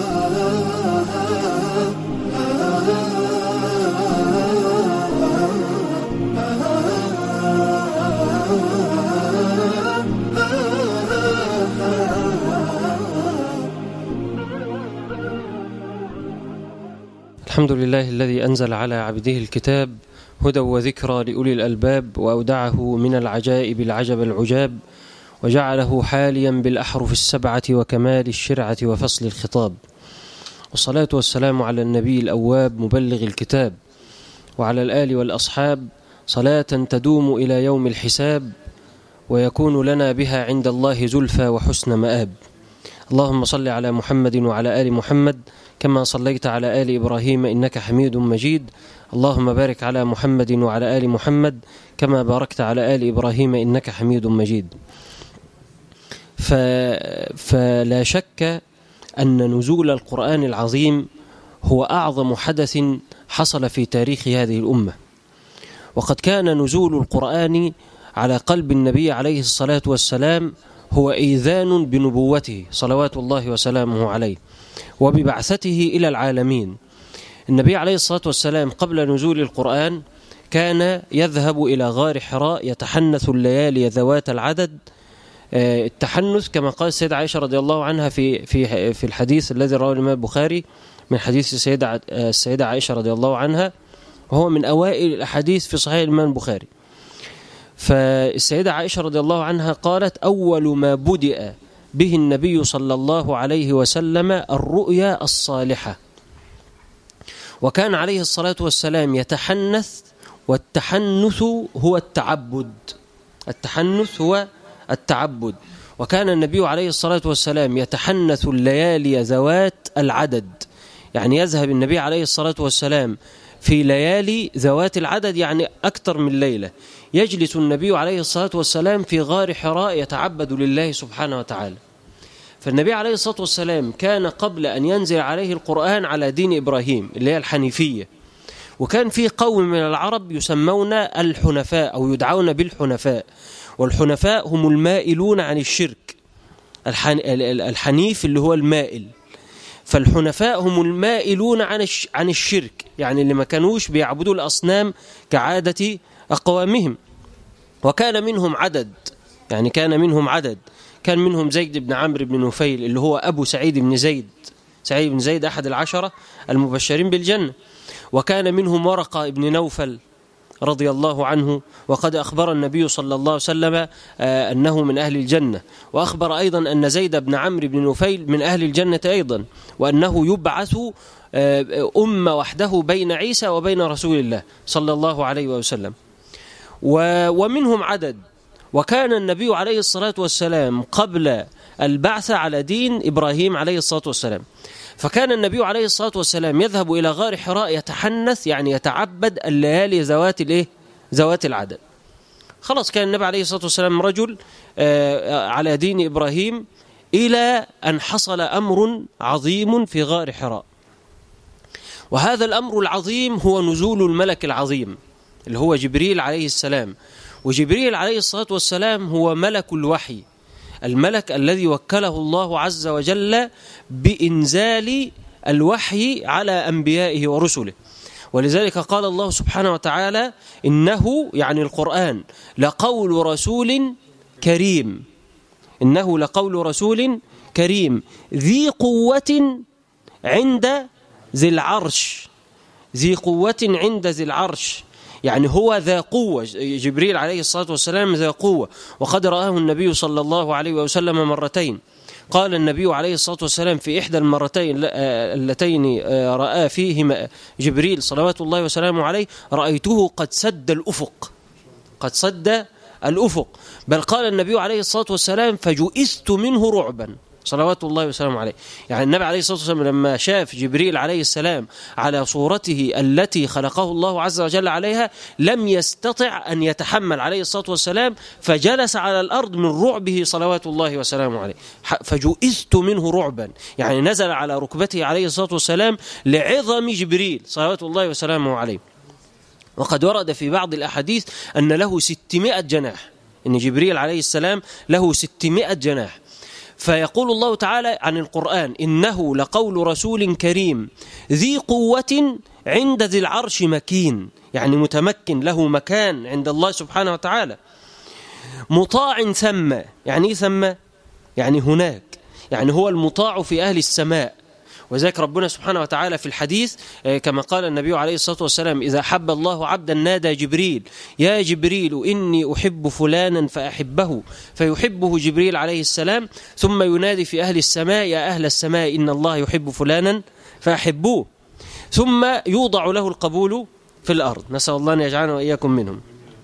الحمد لله الذي أنزل على عبده الكتاب هدى وذكرى لأولي الألباب وأودعه من العجائب العجب العجاب وجعله حاليا بالأحرف السبعة وكمال الشرعة وفصل الخطاب والصلاة والسلام على النبي الأواب مبلغ الكتاب وعلى الآل والأصحاب صلاة تدوم إلى يوم الحساب ويكون لنا بها عند الله زلفى وحسن مآب اللهم صل على محمد وعلى آل محمد كما صليت على آل إبراهيم إنك حميد مجيد اللهم بارك على محمد وعلى آل محمد كما باركت على آل إبراهيم إنك حميد مجيد ف... فلا شك أن نزول القرآن العظيم هو أعظم حدث حصل في تاريخ هذه الأمة وقد كان نزول القرآن على قلب النبي عليه الصلاة والسلام هو إيذان بنبوته صلوات الله وسلامه عليه وببعثته إلى العالمين النبي عليه الصلاة والسلام قبل نزول القرآن كان يذهب إلى غار حراء يتحنث الليالي ذوات العدد التحنث كما قال السيدة عائشة رضي الله عنها في في في الحديث الذي رواه الإمام البخاري من حديث السيدة السيدة عائشة رضي الله عنها وهو من أوائل الأحاديث في صحيح الإمام البخاري فالسيدة عائشة رضي الله عنها قالت أول ما بدأ به النبي صلى الله عليه وسلم الرؤيا الصالحة وكان عليه الصلاة والسلام يتحنث والتحنث هو التعبد التحنث هو التعبد وكان النبي عليه الصلاة والسلام يتحنث الليالي ذوات العدد يعني يذهب النبي عليه الصلاة والسلام في ليالي ذوات العدد يعني أكثر من ليلة يجلس النبي عليه الصلاة والسلام في غار حراء يتعبد لله سبحانه وتعالى فالنبي عليه الصلاة والسلام كان قبل أن ينزل عليه القرآن على دين إبراهيم اللي هي الحنيفية وكان في قوم من العرب يسمون الحنفاء أو يدعون بالحنفاء والحنفاء هم المائلون عن الشرك الحنيف اللي هو المائل فالحنفاء هم المائلون عن عن الشرك يعني اللي ما كانوش بيعبدوا الأصنام كعادة أقوامهم وكان منهم عدد يعني كان منهم عدد كان منهم زيد بن عمرو بن نفيل اللي هو أبو سعيد بن زيد سعيد بن زيد أحد العشرة المبشرين بالجنة وكان منهم ورقة بن نوفل رضي الله عنه وقد أخبر النبي صلى الله عليه وسلم أنه من أهل الجنة وأخبر أيضا أن زيد بن عمرو بن نفيل من أهل الجنة أيضا وأنه يبعث أمة وحده بين عيسى وبين رسول الله صلى الله عليه وسلم ومنهم عدد وكان النبي عليه الصلاة والسلام قبل البعث على دين إبراهيم عليه الصلاة والسلام فكان النبي عليه الصلاة والسلام يذهب إلى غار حراء يتحنث يعني يتعبد الليالي ذوات الايه ذوات العدد خلاص كان النبي عليه الصلاة والسلام رجل على دين إبراهيم إلى أن حصل أمر عظيم في غار حراء وهذا الأمر العظيم هو نزول الملك العظيم اللي هو جبريل عليه السلام وجبريل عليه الصلاة والسلام هو ملك الوحي الملك الذي وكله الله عز وجل بإنزال الوحي على أنبيائه ورسله ولذلك قال الله سبحانه وتعالى إنه يعني القرآن لقول رسول كريم إنه لقول رسول كريم ذي قوة عند ذي العرش ذي قوة عند ذي العرش يعني هو ذا قوة جبريل عليه الصلاة والسلام ذا قوة وقد رآه النبي صلى الله عليه وسلم مرتين قال النبي عليه الصلاة والسلام في إحدى المرتين اللتين رأى فيهما جبريل صلوات الله وسلامه عليه رأيته قد سد الأفق قد سد الأفق بل قال النبي عليه الصلاة والسلام فجئست منه رعبا صلوات الله وسلامه عليه يعني النبي عليه الصلاة والسلام لما شاف جبريل عليه السلام على صورته التي خلقه الله عز وجل عليها لم يستطع أن يتحمل عليه الصلاة والسلام فجلس على الأرض من رعبه صلوات الله وسلامه عليه فجئست منه رعبا يعني نزل على ركبته عليه الصلاة والسلام لعظم جبريل صلوات الله وسلامه عليه وقد ورد في بعض الأحاديث أن له ستمائة جناح إن جبريل عليه السلام له ستمائة جناح فيقول الله تعالى عن القرآن إنه لقول رسول كريم ذي قوة عند ذي العرش مكين يعني متمكن له مكان عند الله سبحانه وتعالى مطاع ثم يعني إيه ثم يعني هناك يعني هو المطاع في أهل السماء وذلك ربنا سبحانه وتعالى في الحديث كما قال النبي عليه الصلاة والسلام إذا حب الله عبدا نادى جبريل يا جبريل إني أحب فلانا فأحبه فيحبه جبريل عليه السلام ثم ينادي في أهل السماء يا أهل السماء إن الله يحب فلانا فأحبوه ثم يوضع له القبول في الأرض نسأل الله أن يجعلنا وإياكم منهم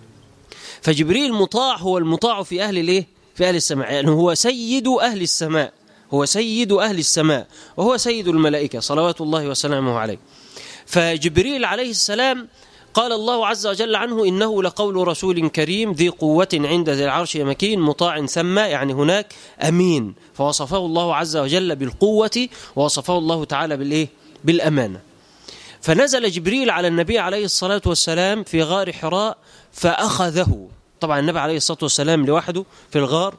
فجبريل مطاع هو المطاع في أهل الإيه؟ في أهل السماء يعني هو سيد أهل السماء هو سيد أهل السماء وهو سيد الملائكة صلوات الله وسلامه عليه فجبريل عليه السلام قال الله عز وجل عنه إنه لقول رسول كريم ذي قوة عند ذي العرش مكين مطاع ثم يعني هناك أمين فوصفه الله عز وجل بالقوة ووصفه الله تعالى بالإيه؟ بالأمانة فنزل جبريل على النبي عليه الصلاة والسلام في غار حراء فأخذه طبعا النبي عليه الصلاة والسلام لوحده في الغار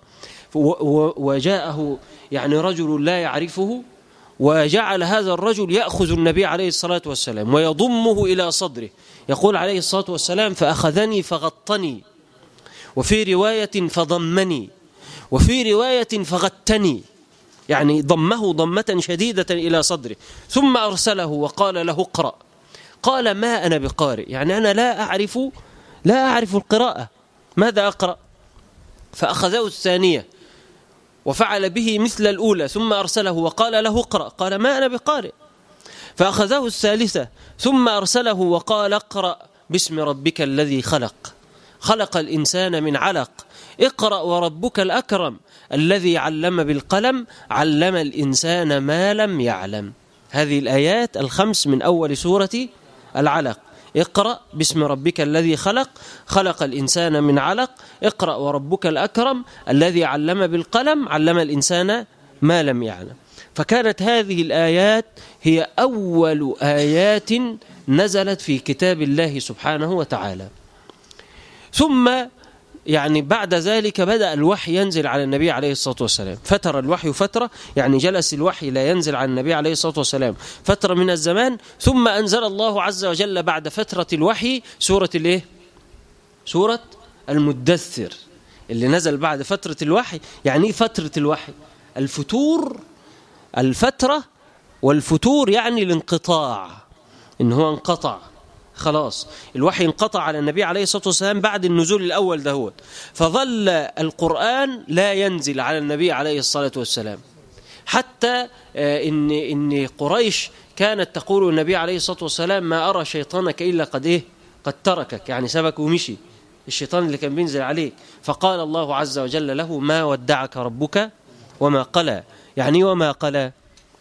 وجاءه يعني رجل لا يعرفه وجعل هذا الرجل يأخذ النبي عليه الصلاة والسلام ويضمه إلى صدره يقول عليه الصلاة والسلام فأخذني فغطني وفي رواية فضمني وفي رواية فغتني يعني ضمه ضمة شديدة إلى صدره ثم أرسله وقال له اقرأ قال ما أنا بقارئ يعني أنا لا أعرف لا أعرف القراءة ماذا أقرأ فأخذه الثانية وفعل به مثل الأولى ثم أرسله وقال له اقرأ قال ما أنا بقارئ فأخذه الثالثة ثم أرسله وقال اقرأ باسم ربك الذي خلق خلق الإنسان من علق اقرأ وربك الأكرم الذي علم بالقلم علم الإنسان ما لم يعلم هذه الآيات الخمس من أول سورة العلق اقرأ باسم ربك الذي خلق خلق الإنسان من علق اقرأ وربك الأكرم الذي علم بالقلم علم الإنسان ما لم يعلم فكانت هذه الآيات هي أول آيات نزلت في كتاب الله سبحانه وتعالى ثم يعني بعد ذلك بدأ الوحي ينزل على النبي عليه الصلاة والسلام فتر الوحي فترة يعني جلس الوحي لا ينزل على النبي عليه الصلاة والسلام فترة من الزمان ثم أنزل الله عز وجل بعد فترة الوحي سورة الايه سورة المدثر اللي نزل بعد فترة الوحي يعني ايه فترة الوحي الفتور الفترة والفتور يعني الانقطاع ان هو انقطع خلاص الوحي انقطع على النبي عليه الصلاة والسلام بعد النزول الأول دهوت فظل القرآن لا ينزل على النبي عليه الصلاة والسلام حتى إن, إن قريش كانت تقول النبي عليه الصلاة والسلام ما أرى شيطانك إلا قد إيه قد تركك يعني سبك ومشي الشيطان اللي كان بينزل عليك فقال الله عز وجل له ما ودعك ربك وما قلى يعني وما قلى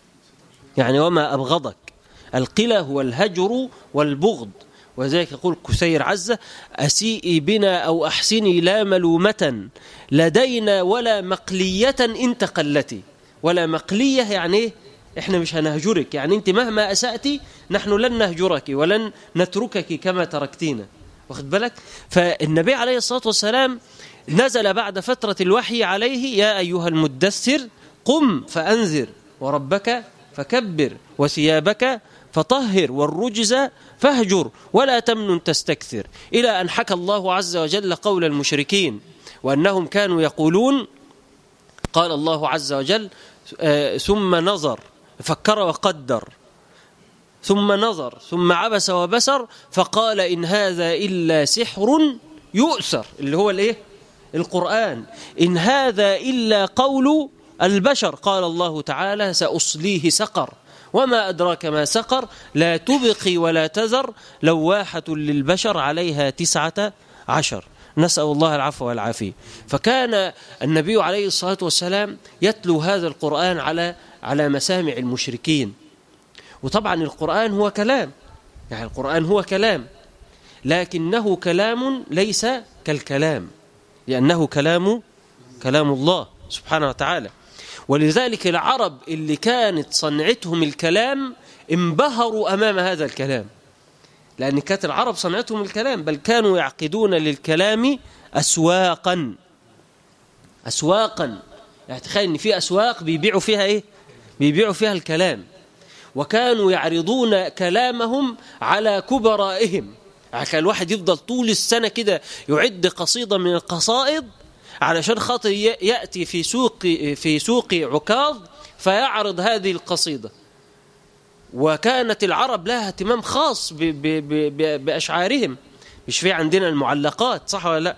يعني وما أبغضك القلى هو الهجر والبغض وذلك يقول كسير عزة أسيئي بنا أو أحسني لا ملومة لدينا ولا مقلية إن تقلتي ولا مقلية يعني إيه؟ إحنا مش هنهجرك يعني أنت مهما أسأتي نحن لن نهجرك ولن نتركك كما تركتينا واخد بالك فالنبي عليه الصلاة والسلام نزل بعد فترة الوحي عليه يا أيها المدثر قم فأنذر وربك فكبر وثيابك فطهر والرجز فاهجر ولا تمنن تستكثر إلى أن حكى الله عز وجل قول المشركين وأنهم كانوا يقولون قال الله عز وجل ثم نظر فكر وقدر ثم نظر ثم عبس وبسر فقال إن هذا إلا سحر يؤثر اللي هو الايه القرآن إن هذا إلا قول البشر قال الله تعالى سأصليه سقر وما أدراك ما سقر لا تبقي ولا تذر لواحة للبشر عليها تسعة عشر نسأل الله العفو والعافية فكان النبي عليه الصلاة والسلام يتلو هذا القرآن على على مسامع المشركين وطبعا القرآن هو كلام يعني القرآن هو كلام لكنه كلام ليس كالكلام لأنه كلام كلام الله سبحانه وتعالى ولذلك العرب اللي كانت صنعتهم الكلام انبهروا أمام هذا الكلام لأن كانت العرب صنعتهم الكلام بل كانوا يعقدون للكلام أسواقا أسواقا يعني تخيل ان في اسواق بيبيعوا فيها ايه بيبيعوا فيها الكلام وكانوا يعرضون كلامهم على كبرائهم يعني كان الواحد يفضل طول السنة كده يعد قصيدة من القصائد علشان خاطر يأتي في سوق في سوق عكاظ فيعرض هذه القصيدة وكانت العرب لها اهتمام خاص ب ب ب بأشعارهم مش في عندنا المعلقات صح ولا لا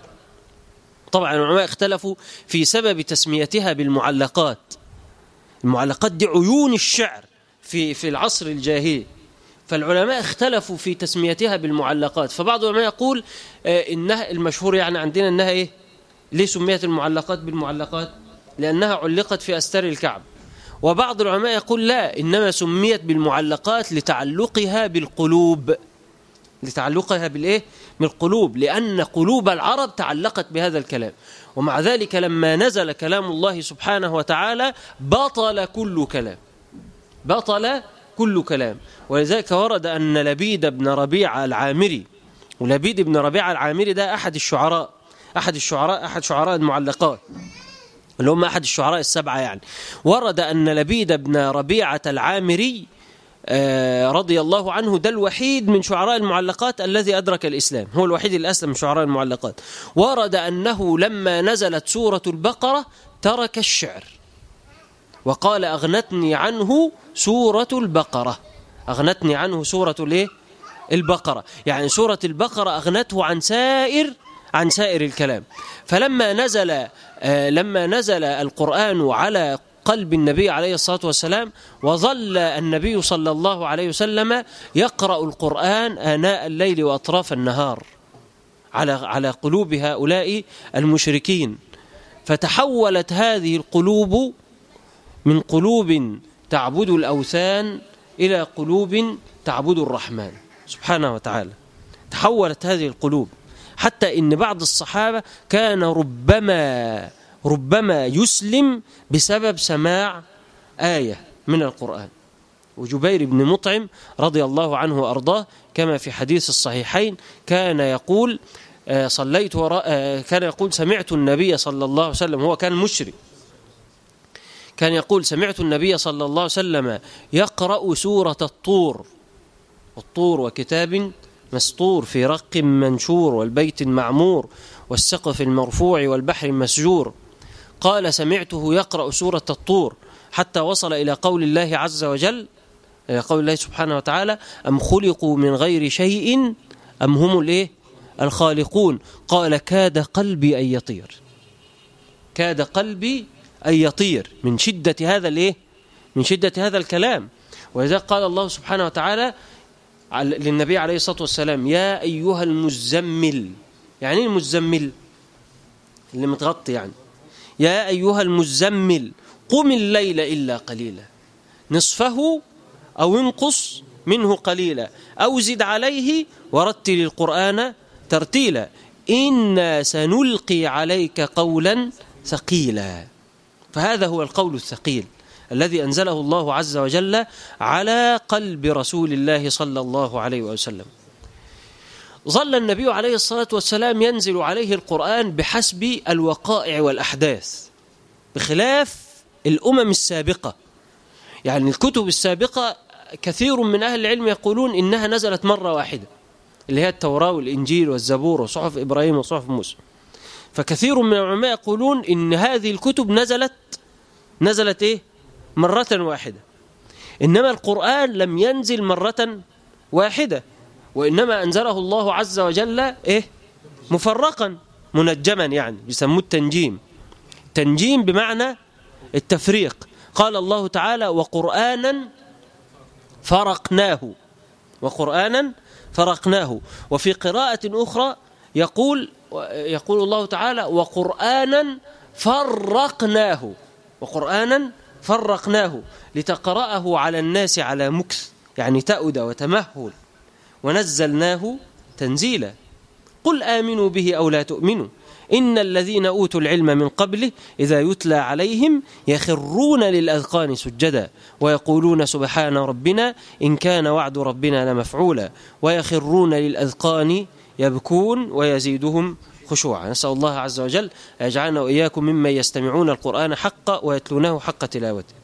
طبعا العلماء اختلفوا في سبب تسميتها بالمعلقات المعلقات دي عيون الشعر في في العصر الجاهلي فالعلماء اختلفوا في تسميتها بالمعلقات فبعض العلماء يقول انها المشهور يعني عندنا انها ايه ليه سميت المعلقات بالمعلقات لانها علقت في استار الكعب وبعض العلماء يقول لا انما سميت بالمعلقات لتعلقها بالقلوب لتعلقها بالايه بالقلوب لان قلوب العرب تعلقت بهذا الكلام ومع ذلك لما نزل كلام الله سبحانه وتعالى بطل كل كلام بطل كل كلام ولذلك ورد أن لبيد بن ربيعة العامري ولبيد بن ربيعة العامري ده أحد الشعراء أحد الشعراء أحد شعراء المعلقات اللي هم أحد الشعراء السبعة يعني ورد أن لبيد بن ربيعة العامري رضي الله عنه ده الوحيد من شعراء المعلقات الذي أدرك الإسلام هو الوحيد اللي أسلم من شعراء المعلقات ورد أنه لما نزلت سورة البقرة ترك الشعر وقال أغنتني عنه سورة البقرة أغنتني عنه سورة الايه البقرة يعني سورة البقرة أغنته عن سائر عن سائر الكلام فلما نزل آه لما نزل القرآن على قلب النبي عليه الصلاة والسلام وظل النبي صلى الله عليه وسلم يقرأ القرآن آناء الليل وأطراف النهار على على قلوب هؤلاء المشركين فتحولت هذه القلوب من قلوب تعبد الأوثان إلى قلوب تعبد الرحمن سبحانه وتعالى تحولت هذه القلوب حتى إن بعض الصحابة كان ربما ربما يسلم بسبب سماع آية من القرآن وجبير بن مطعم رضي الله عنه وأرضاه كما في حديث الصحيحين كان يقول صليت وراء كان يقول سمعت النبي صلى الله عليه وسلم هو كان مشرك كان يقول سمعت النبي صلى الله عليه وسلم يقرأ سورة الطور الطور وكتاب مسطور في رق منشور والبيت المعمور والسقف المرفوع والبحر المسجور قال سمعته يقرأ سورة الطور حتى وصل إلى قول الله عز وجل إلى قول الله سبحانه وتعالى أم خلقوا من غير شيء أم هم الإيه الخالقون قال كاد قلبي أن يطير كاد قلبي أن يطير من شدة هذا الإيه من شدة هذا الكلام ولذلك قال الله سبحانه وتعالى للنبي عليه الصلاة والسلام يا أيها المزمل يعني ايه المزمل اللي متغطي يعني يا أيها المزمل قم الليل إلا قليلا نصفه أو انقص منه قليلا أو زد عليه ورتل القرآن ترتيلا إنا سنلقي عليك قولا ثقيلا فهذا هو القول الثقيل الذي أنزله الله عز وجل على قلب رسول الله صلى الله عليه وسلم ظل النبي عليه الصلاة والسلام ينزل عليه القرآن بحسب الوقائع والأحداث بخلاف الأمم السابقة يعني الكتب السابقة كثير من أهل العلم يقولون إنها نزلت مرة واحدة اللي هي التوراة والإنجيل والزبور وصحف إبراهيم وصحف موسى فكثير من العلماء يقولون إن هذه الكتب نزلت نزلت إيه مرة واحدة إنما القرآن لم ينزل مرة واحدة وإنما أنزله الله عز وجل إيه مفرقا منجما يعني بيسموه التنجيم تنجيم بمعنى التفريق قال الله تعالى وقرآنا فرقناه وقرآنا فرقناه وفي قراءة أخرى يقول يقول الله تعالى وقرآنا فرقناه وقرآنا فرقناه لتقرأه على الناس على مكث يعني تأد وتمهل ونزلناه تنزيلا قل آمنوا به أو لا تؤمنوا إن الذين أوتوا العلم من قبله إذا يتلى عليهم يخرون للأذقان سجدا ويقولون سبحان ربنا إن كان وعد ربنا لمفعولا ويخرون للأذقان يبكون ويزيدهم خشوعا نسأل الله عز وجل يجعلنا وإياكم ممن يستمعون القرآن حقا ويتلونه حق تلاوته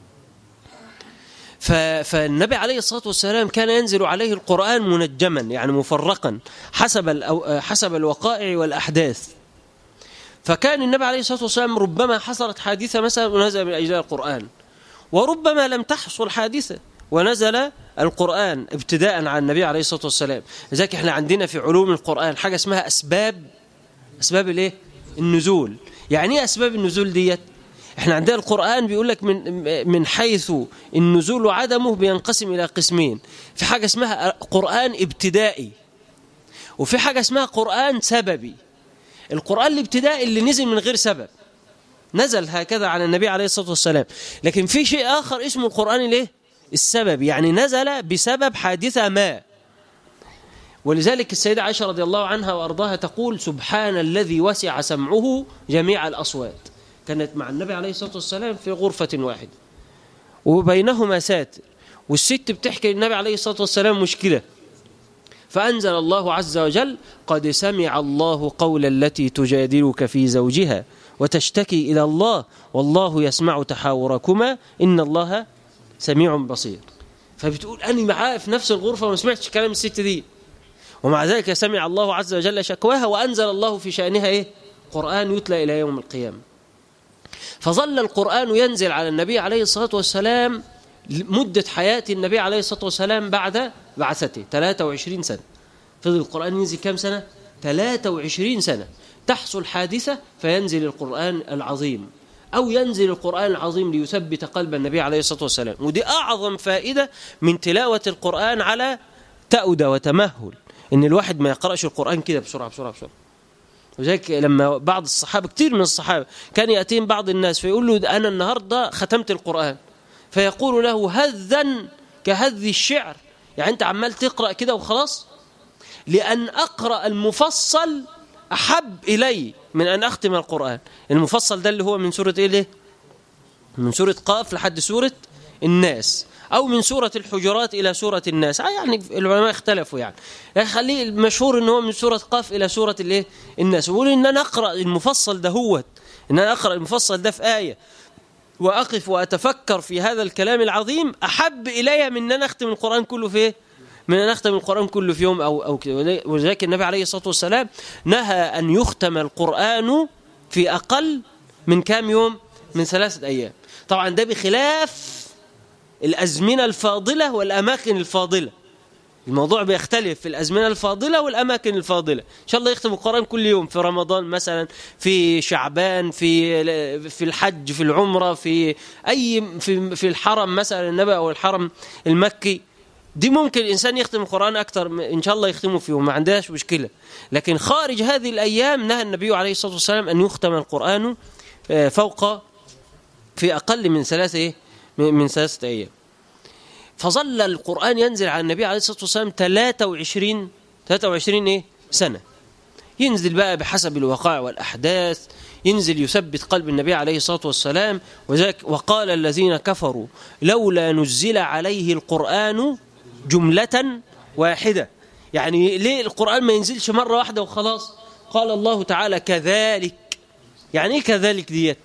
فالنبي عليه الصلاة والسلام كان ينزل عليه القرآن منجما يعني مفرقا حسب حسب الوقائع والأحداث فكان النبي عليه الصلاة والسلام ربما حصلت حادثة مثلا ونزل من أجزاء القرآن وربما لم تحصل حادثة ونزل القرآن ابتداء عن النبي عليه الصلاة والسلام لذلك احنا عندنا في علوم القرآن حاجة اسمها أسباب أسباب الايه النزول يعني ايه أسباب النزول ديت احنا عندنا القرآن بيقول لك من من حيث النزول وعدمه بينقسم إلى قسمين في حاجة اسمها قرآن ابتدائي وفي حاجة اسمها قرآن سببي القرآن الابتدائي اللي نزل من غير سبب نزل هكذا على النبي عليه الصلاة والسلام لكن في شيء آخر اسمه القرآن الايه السبب يعني نزل بسبب حادثة ما ولذلك السيدة عائشة رضي الله عنها وأرضاها تقول سبحان الذي وسع سمعه جميع الأصوات كانت مع النبي عليه الصلاة والسلام في غرفة واحدة وبينهما ساتر والست بتحكي للنبي عليه الصلاة والسلام مشكلة فأنزل الله عز وجل قد سمع الله قول التي تجادلك في زوجها وتشتكي إلى الله والله يسمع تحاوركما إن الله سميع بصير فبتقول أنا معاه في نفس الغرفة وما سمعتش كلام الست دي ومع ذلك سمع الله عز وجل شكواها وأنزل الله في شأنها إيه؟ قرآن يتلى إلى يوم القيامة فظل القرآن ينزل على النبي عليه الصلاة والسلام مدة حياة النبي عليه الصلاة والسلام بعد بعثته 23 سنة فضل القرآن ينزل كم سنة؟ 23 سنة تحصل حادثة فينزل القرآن العظيم أو ينزل القرآن العظيم ليثبت قلب النبي عليه الصلاة والسلام ودي أعظم فائدة من تلاوة القرآن على تأودة وتمهل إن الواحد ما يقرأش القرآن كده بسرعة بسرعة بسرعة وذلك لما بعض الصحابة كثير من الصحابة كان يأتيهم بعض الناس فيقول له أنا النهاردة ختمت القرآن فيقول له هذا كهذ الشعر يعني أنت عمال تقرأ كده وخلاص لأن أقرأ المفصل أحب إلي من أن أختم القرآن المفصل ده اللي هو من سورة إيه من سورة قاف لحد سورة الناس أو من سورة الحجرات إلى سورة الناس يعني العلماء اختلفوا يعني خليه المشهور أنه من سورة قاف إلى سورة الايه الناس يقول إن أنا أقرأ المفصل ده هو إن أنا أقرأ المفصل ده في آية وأقف وأتفكر في هذا الكلام العظيم أحب إلي من أن أنا أختم القرآن كله في إيه؟ من أن أختم القرآن كله في يوم أو أو كده ولذلك النبي عليه الصلاة والسلام نهى أن يختم القرآن في أقل من كام يوم من ثلاثة أيام طبعا ده بخلاف الأزمنة الفاضلة والأماكن الفاضلة الموضوع بيختلف في الأزمنة الفاضلة والأماكن الفاضلة إن شاء الله يختم القرآن كل يوم في رمضان مثلا في شعبان في في الحج في العمرة في أي في في الحرم مثلا النبي أو الحرم المكي دي ممكن الإنسان يختم القرآن أكثر إن شاء الله يختمه فيهم ما عندهاش مشكلة لكن خارج هذه الأيام نهى النبي عليه الصلاة والسلام أن يختم القرآن فوق في أقل من ثلاثة من ثلاثة أيام فظل القرآن ينزل على النبي عليه الصلاة والسلام 23 23 إيه؟ سنة ينزل بقى بحسب الوقائع والأحداث ينزل يثبت قلب النبي عليه الصلاة والسلام وذلك وقال الذين كفروا لولا نزل عليه القرآن جملة واحدة يعني ليه القرآن ما ينزلش مرة واحدة وخلاص قال الله تعالى كذلك يعني ايه كذلك ديت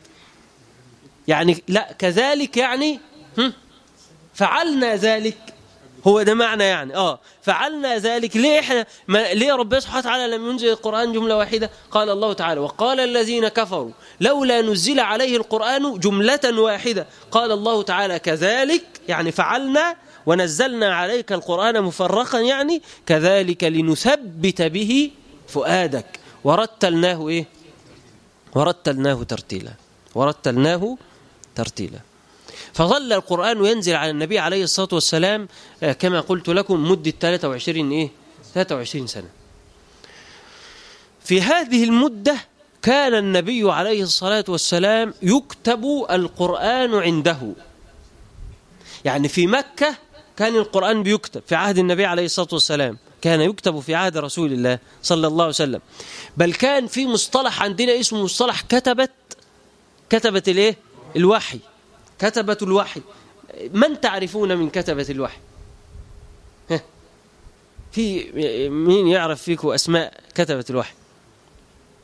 يعني لا كذلك يعني هم فعلنا ذلك هو ده معنى يعني اه فعلنا ذلك ليه احنا ما ليه ربنا سبحانه وتعالى لم ينزل القران جمله واحده قال الله تعالى وقال الذين كفروا لولا نزل عليه القران جمله واحده قال الله تعالى كذلك يعني فعلنا ونزلنا عليك القران مفرقا يعني كذلك لنثبت به فؤادك ورتلناه ايه ورتلناه ترتيلا ورتلناه ترتيلا فظل القرآن ينزل على النبي عليه الصلاة والسلام كما قلت لكم مدة 23 إيه 23 سنة في هذه المدة كان النبي عليه الصلاة والسلام يكتب القرآن عنده يعني في مكة كان القرآن بيكتب في عهد النبي عليه الصلاة والسلام كان يكتب في عهد رسول الله صلى الله عليه وسلم بل كان في مصطلح عندنا اسمه مصطلح كتبت كتبت الايه الوحي كتبة الوحي من تعرفون من كتبة الوحي في مين يعرف فيكم أسماء كتبة الوحي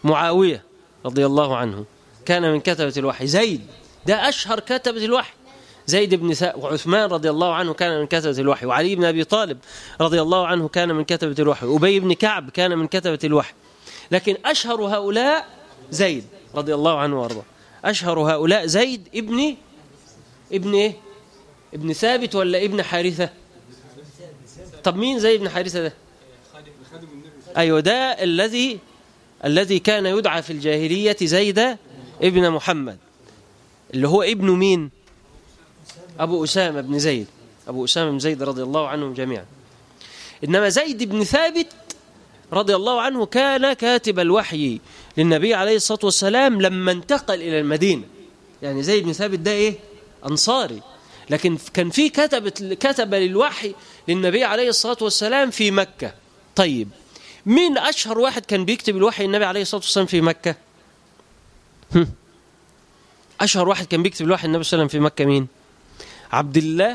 معاوية رضي الله عنه كان من كتبة الوحي زيد ده أشهر كتبة الوحي زيد بن ثابت وعثمان رضي الله عنه كان من كتبة الوحي وعلي بن أبي طالب رضي الله عنه كان من كتبة الوحي وأبي بن كعب كان من كتبة الوحي لكن أشهر هؤلاء زيد رضي الله عنه وارضاه أشهر هؤلاء زيد ابن ابن إيه؟ ابن ثابت ولا ابن حارثة طب مين زيد بن حارثة ده أيوة ده الذي الذي كان يدعى في الجاهلية زيد ابن محمد اللي هو ابن مين أبو أسامة بن زيد أبو أسامة بن زيد رضي الله عنهم جميعا إنما زيد بن ثابت رضي الله عنه كان كاتب الوحي للنبي عليه الصلاة والسلام لما انتقل إلى المدينة يعني زيد بن ثابت ده إيه أنصاري لكن كان في كتبت كتب للوحي للنبي عليه الصلاة والسلام في مكة طيب مين أشهر واحد كان بيكتب الوحي للنبي عليه الصلاة والسلام في مكة هم. أشهر واحد كان بيكتب الوحي للنبي صلى الله عليه وسلم في مكة مين عبد الله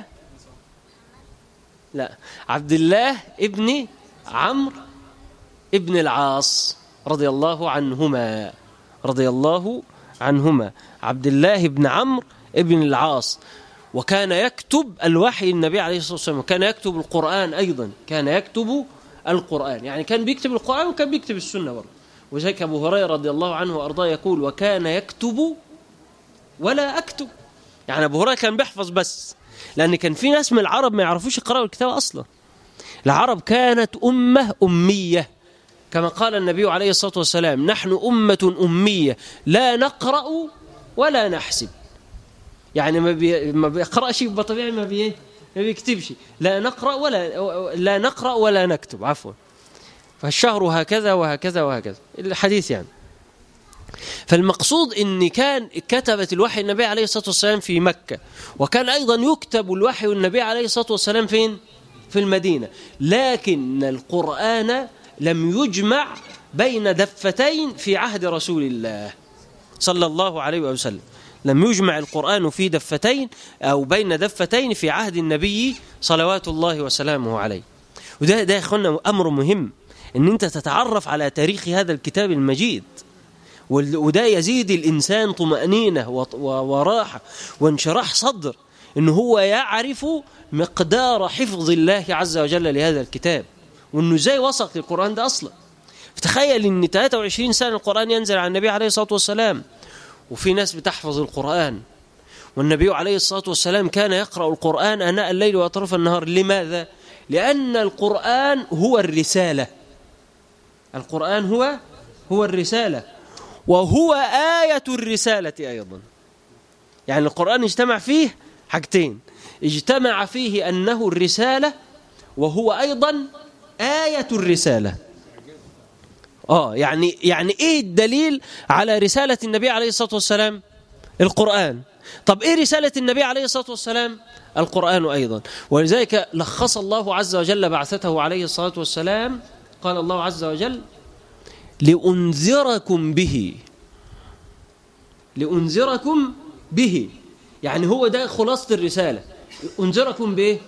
لا عبد الله ابن عمرو ابن العاص رضي الله عنهما رضي الله عنهما عبد الله بن عمرو ابن العاص وكان يكتب الوحي النبي عليه الصلاة والسلام وكان يكتب القرآن أيضا كان يكتب القرآن يعني كان بيكتب القرآن وكان بيكتب السنة برضه وذلك أبو هريرة رضي الله عنه وأرضاه يقول وكان يكتب ولا أكتب يعني أبو هريرة كان بيحفظ بس لأن كان في ناس من العرب ما يعرفوش يقرأوا الكتاب أصلا العرب كانت أمة أمية كما قال النبي عليه الصلاة والسلام نحن أمة أمية لا نقرأ ولا نحسب يعني ما بي ما بيقرأش يبقى طبيعي ما بي ما بيكتبش لا نقرأ ولا لا نقرأ ولا نكتب عفوا فالشهر هكذا وهكذا وهكذا الحديث يعني فالمقصود ان كان كتبت الوحي النبي عليه الصلاه والسلام في مكه وكان ايضا يكتب الوحي النبي عليه الصلاه والسلام فين في المدينه لكن القران لم يجمع بين دفتين في عهد رسول الله صلى الله عليه وسلم لم يجمع القرآن في دفتين أو بين دفتين في عهد النبي صلوات الله وسلامه عليه وده ده يا اخوانا أمر مهم أن أنت تتعرف على تاريخ هذا الكتاب المجيد وده يزيد الإنسان طمأنينة وراحة وانشراح صدر أنه هو يعرف مقدار حفظ الله عز وجل لهذا الكتاب وأنه ازاي وصل للقرآن ده أصلا فتخيل أن 23 سنة القرآن ينزل على النبي عليه الصلاة والسلام وفي ناس بتحفظ القرآن والنبي عليه الصلاة والسلام كان يقرأ القرآن أناء الليل وأطراف النهار لماذا؟ لأن القرآن هو الرسالة القرآن هو هو الرسالة وهو آية الرسالة أيضا يعني القرآن اجتمع فيه حاجتين اجتمع فيه أنه الرسالة وهو أيضا آية الرسالة اه يعني يعني ايه الدليل على رسالة النبي عليه الصلاة والسلام القرآن طب ايه رسالة النبي عليه الصلاة والسلام القرآن أيضا ولذلك لخص الله عز وجل بعثته عليه الصلاة والسلام قال الله عز وجل لأنذركم به لأنذركم به يعني هو ده خلاصة الرسالة أنذركم به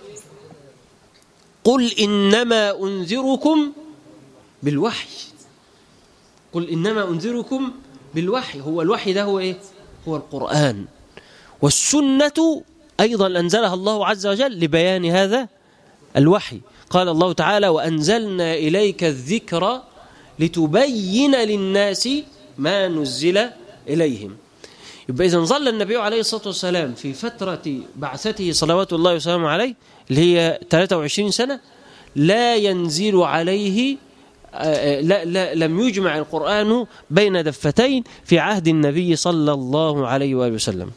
قل إنما أنذركم بالوحي قل إنما أنذركم بالوحي هو الوحي ده هو إيه هو القرآن والسنة أيضا أنزلها الله عز وجل لبيان هذا الوحي قال الله تعالى وأنزلنا إليك الذكر لتبين للناس ما نزل إليهم يبقى إذا ظل النبي عليه الصلاة والسلام في فترة بعثته صلوات الله وسلامه عليه اللي هي 23 سنة لا ينزل عليه لا, لا لم يجمع القرآن بين دفتين في عهد النبي صلى الله عليه وآله وسلم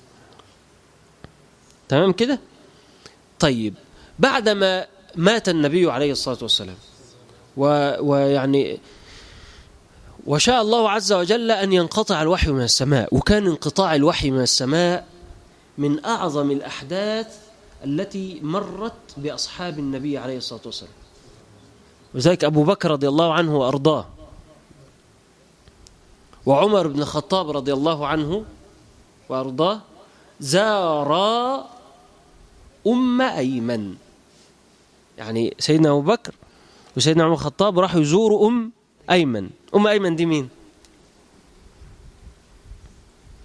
تمام كده طيب بعدما مات النبي عليه الصلاة والسلام ويعني وشاء الله عز وجل أن ينقطع الوحي من السماء وكان انقطاع الوحي من السماء من أعظم الأحداث التي مرت بأصحاب النبي عليه الصلاة والسلام وذلك أبو بكر رضي الله عنه وأرضاه وعمر بن الخطاب رضي الله عنه وأرضاه زارا أم أيمن يعني سيدنا أبو بكر وسيدنا عمر الخطاب راحوا يزوروا أم أيمن أم أيمن دي مين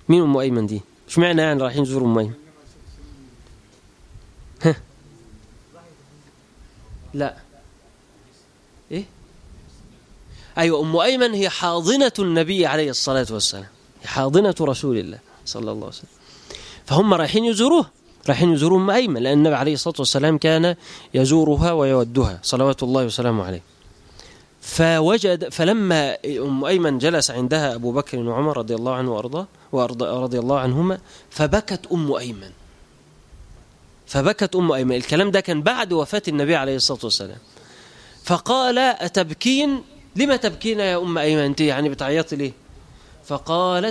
مين ام ايمن دي مش معنى يعني رايحين يزوروا ام ايمن ها لا ايه ايوه ام ايمن هي حاضنه النبي عليه الصلاه والسلام هي حاضنه رسول الله صلى الله عليه وسلم فهم رايحين يزوروه رايحين يزوروا ام ايمن لان النبي عليه الصلاه والسلام كان يزورها ويودها صلوات الله وسلامه عليه فوجد فلما ام ايمن جلس عندها ابو بكر وعمر رضي الله عنه وارضاه ورضي الله عنهما فبكت ام ايمن فبكت ام ايمن الكلام ده كان بعد وفاه النبي عليه الصلاه والسلام فقال اتبكين لما تبكين يا ام ايمن انت يعني بتعيطي ليه فقالت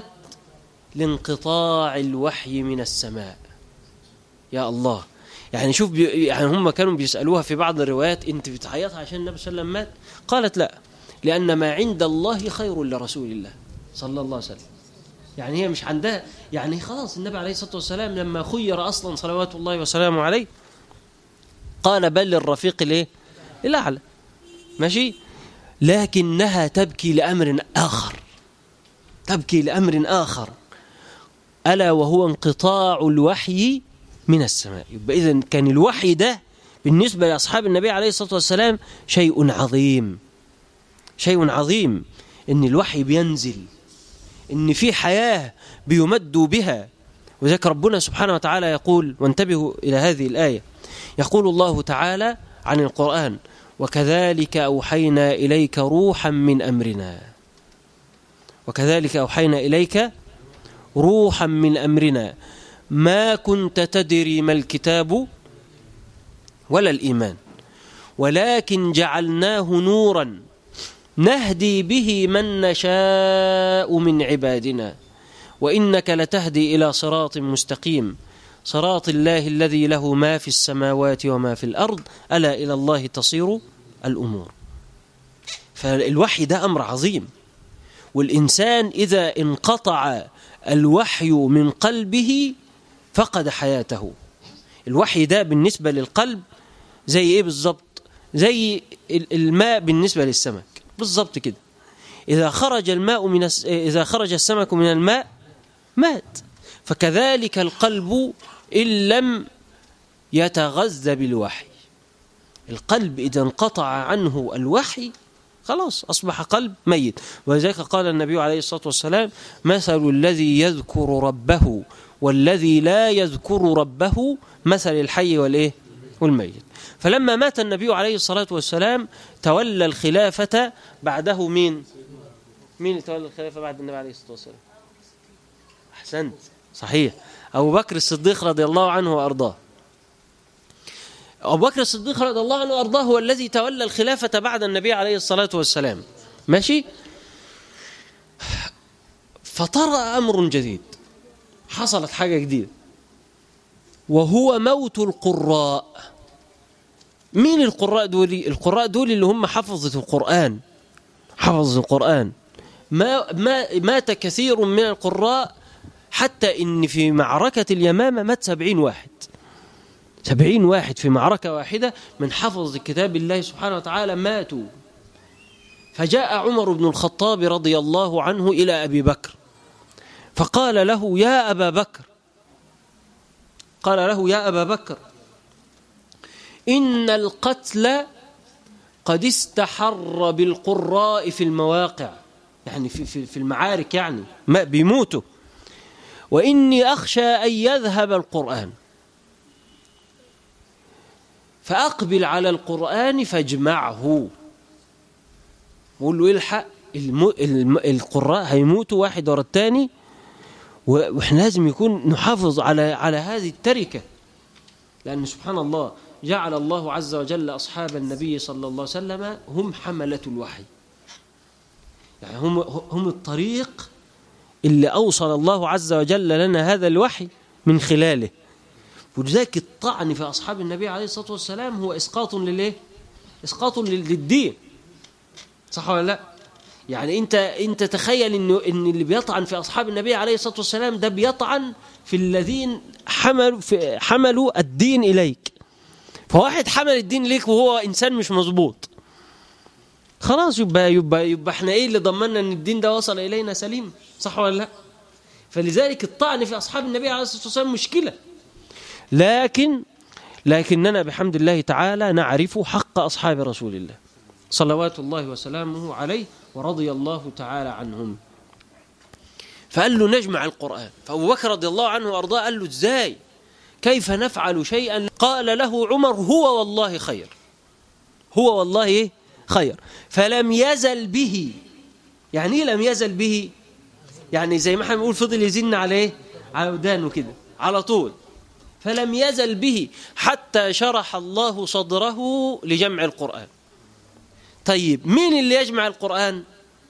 لانقطاع الوحي من السماء يا الله يعني شوف بي يعني هم كانوا بيسألوها في بعض الروايات أنت بتعيط عشان النبي صلى الله عليه وسلم مات قالت لا لأن ما عند الله خير لرسول الله صلى الله عليه وسلم يعني هي مش عندها يعني خلاص النبي عليه الصلاة والسلام لما خير أصلا صلوات الله وسلامه عليه قال بل للرفيق الايه الأعلى ماشي لكنها تبكي لأمر آخر تبكي لأمر آخر ألا وهو انقطاع الوحي من السماء يبقى إذن كان الوحي ده بالنسبة لأصحاب النبي عليه الصلاة والسلام شيء عظيم شيء عظيم إن الوحي بينزل إن في حياة بيمدوا بها وذلك ربنا سبحانه وتعالى يقول وانتبهوا إلى هذه الآية يقول الله تعالى عن القرآن وكذلك أوحينا إليك روحا من أمرنا وكذلك أوحينا إليك روحا من أمرنا ما كنت تدري ما الكتاب ولا الإيمان ولكن جعلناه نورا نهدي به من نشاء من عبادنا وإنك لتهدي إلى صراط مستقيم صراط الله الذي له ما في السماوات وما في الأرض ألا إلى الله تصير الأمور فالوحي ده أمر عظيم والإنسان إذا انقطع الوحي من قلبه فقد حياته الوحي ده بالنسبة للقلب زي ايه بالظبط زي الماء بالنسبة للسمك بالظبط كده إذا خرج الماء من الس... إذا خرج السمك من الماء مات فكذلك القلب إن لم يتغذى بالوحي القلب إذا انقطع عنه الوحي خلاص أصبح قلب ميت ولذلك قال النبي عليه الصلاة والسلام مثل الذي يذكر ربه والذي لا يذكر ربه مثل الحي والإيه والميت فلما مات النبي عليه الصلاة والسلام تولى الخلافة بعده مين مين اللي تولى الخلافة بعد النبي عليه الصلاة والسلام أحسنت صحيح أبو بكر الصديق رضي الله عنه وأرضاه أبو بكر الصديق رضي الله عنه وأرضاه هو الذي تولى الخلافة بعد النبي عليه الصلاة والسلام ماشي فطرأ أمر جديد حصلت حاجة جديدة وهو موت القراء مين القراء دول القراء دول اللي هم حفظة القرآن حفظة القرآن ما ما مات كثير من القراء حتى إن في معركة اليمامة مات سبعين واحد سبعين واحد في معركة واحدة من حفظ كتاب الله سبحانه وتعالى ماتوا فجاء عمر بن الخطاب رضي الله عنه إلى أبي بكر فقال له يا أبا بكر قال له يا أبا بكر إن القتل قد استحر بالقراء في المواقع يعني في, في, في المعارك يعني ما بيموتوا وإني أخشى أن يذهب القرآن فأقبل على القرآن فاجمعه بقول له الحق الم... الم... القراء هيموتوا واحد ورا الثاني واحنا لازم يكون نحافظ على على هذه التركه لان سبحان الله جعل الله عز وجل اصحاب النبي صلى الله عليه وسلم هم حمله الوحي يعني هم هم الطريق اللي اوصل الله عز وجل لنا هذا الوحي من خلاله ولذلك الطعن في اصحاب النبي عليه الصلاه والسلام هو اسقاط للايه اسقاط للدين صح ولا لا يعني انت انت تخيل انه ان اللي بيطعن في اصحاب النبي عليه الصلاه والسلام ده بيطعن في الذين حملوا في حملوا الدين اليك فواحد حمل الدين ليك وهو انسان مش مظبوط خلاص يبقى يبقى يبقى احنا ايه اللي ضمننا ان الدين ده وصل الينا سليم صح ولا لا فلذلك الطعن في أصحاب النبي عليه الصلاة والسلام مشكلة لكن لكننا بحمد الله تعالى نعرف حق أصحاب رسول الله صلوات الله وسلامه عليه ورضي الله تعالى عنهم فقال له نجمع القرآن فأبو بكر رضي الله عنه وأرضاه قال له إزاي كيف نفعل شيئا قال له عمر هو والله خير هو والله إيه؟ خير فلم يزل به يعني ايه لم يزل به يعني زي ما احنا بنقول فضل يزن عليه على ودانه كده على طول فلم يزل به حتى شرح الله صدره لجمع القرآن طيب مين اللي يجمع القرآن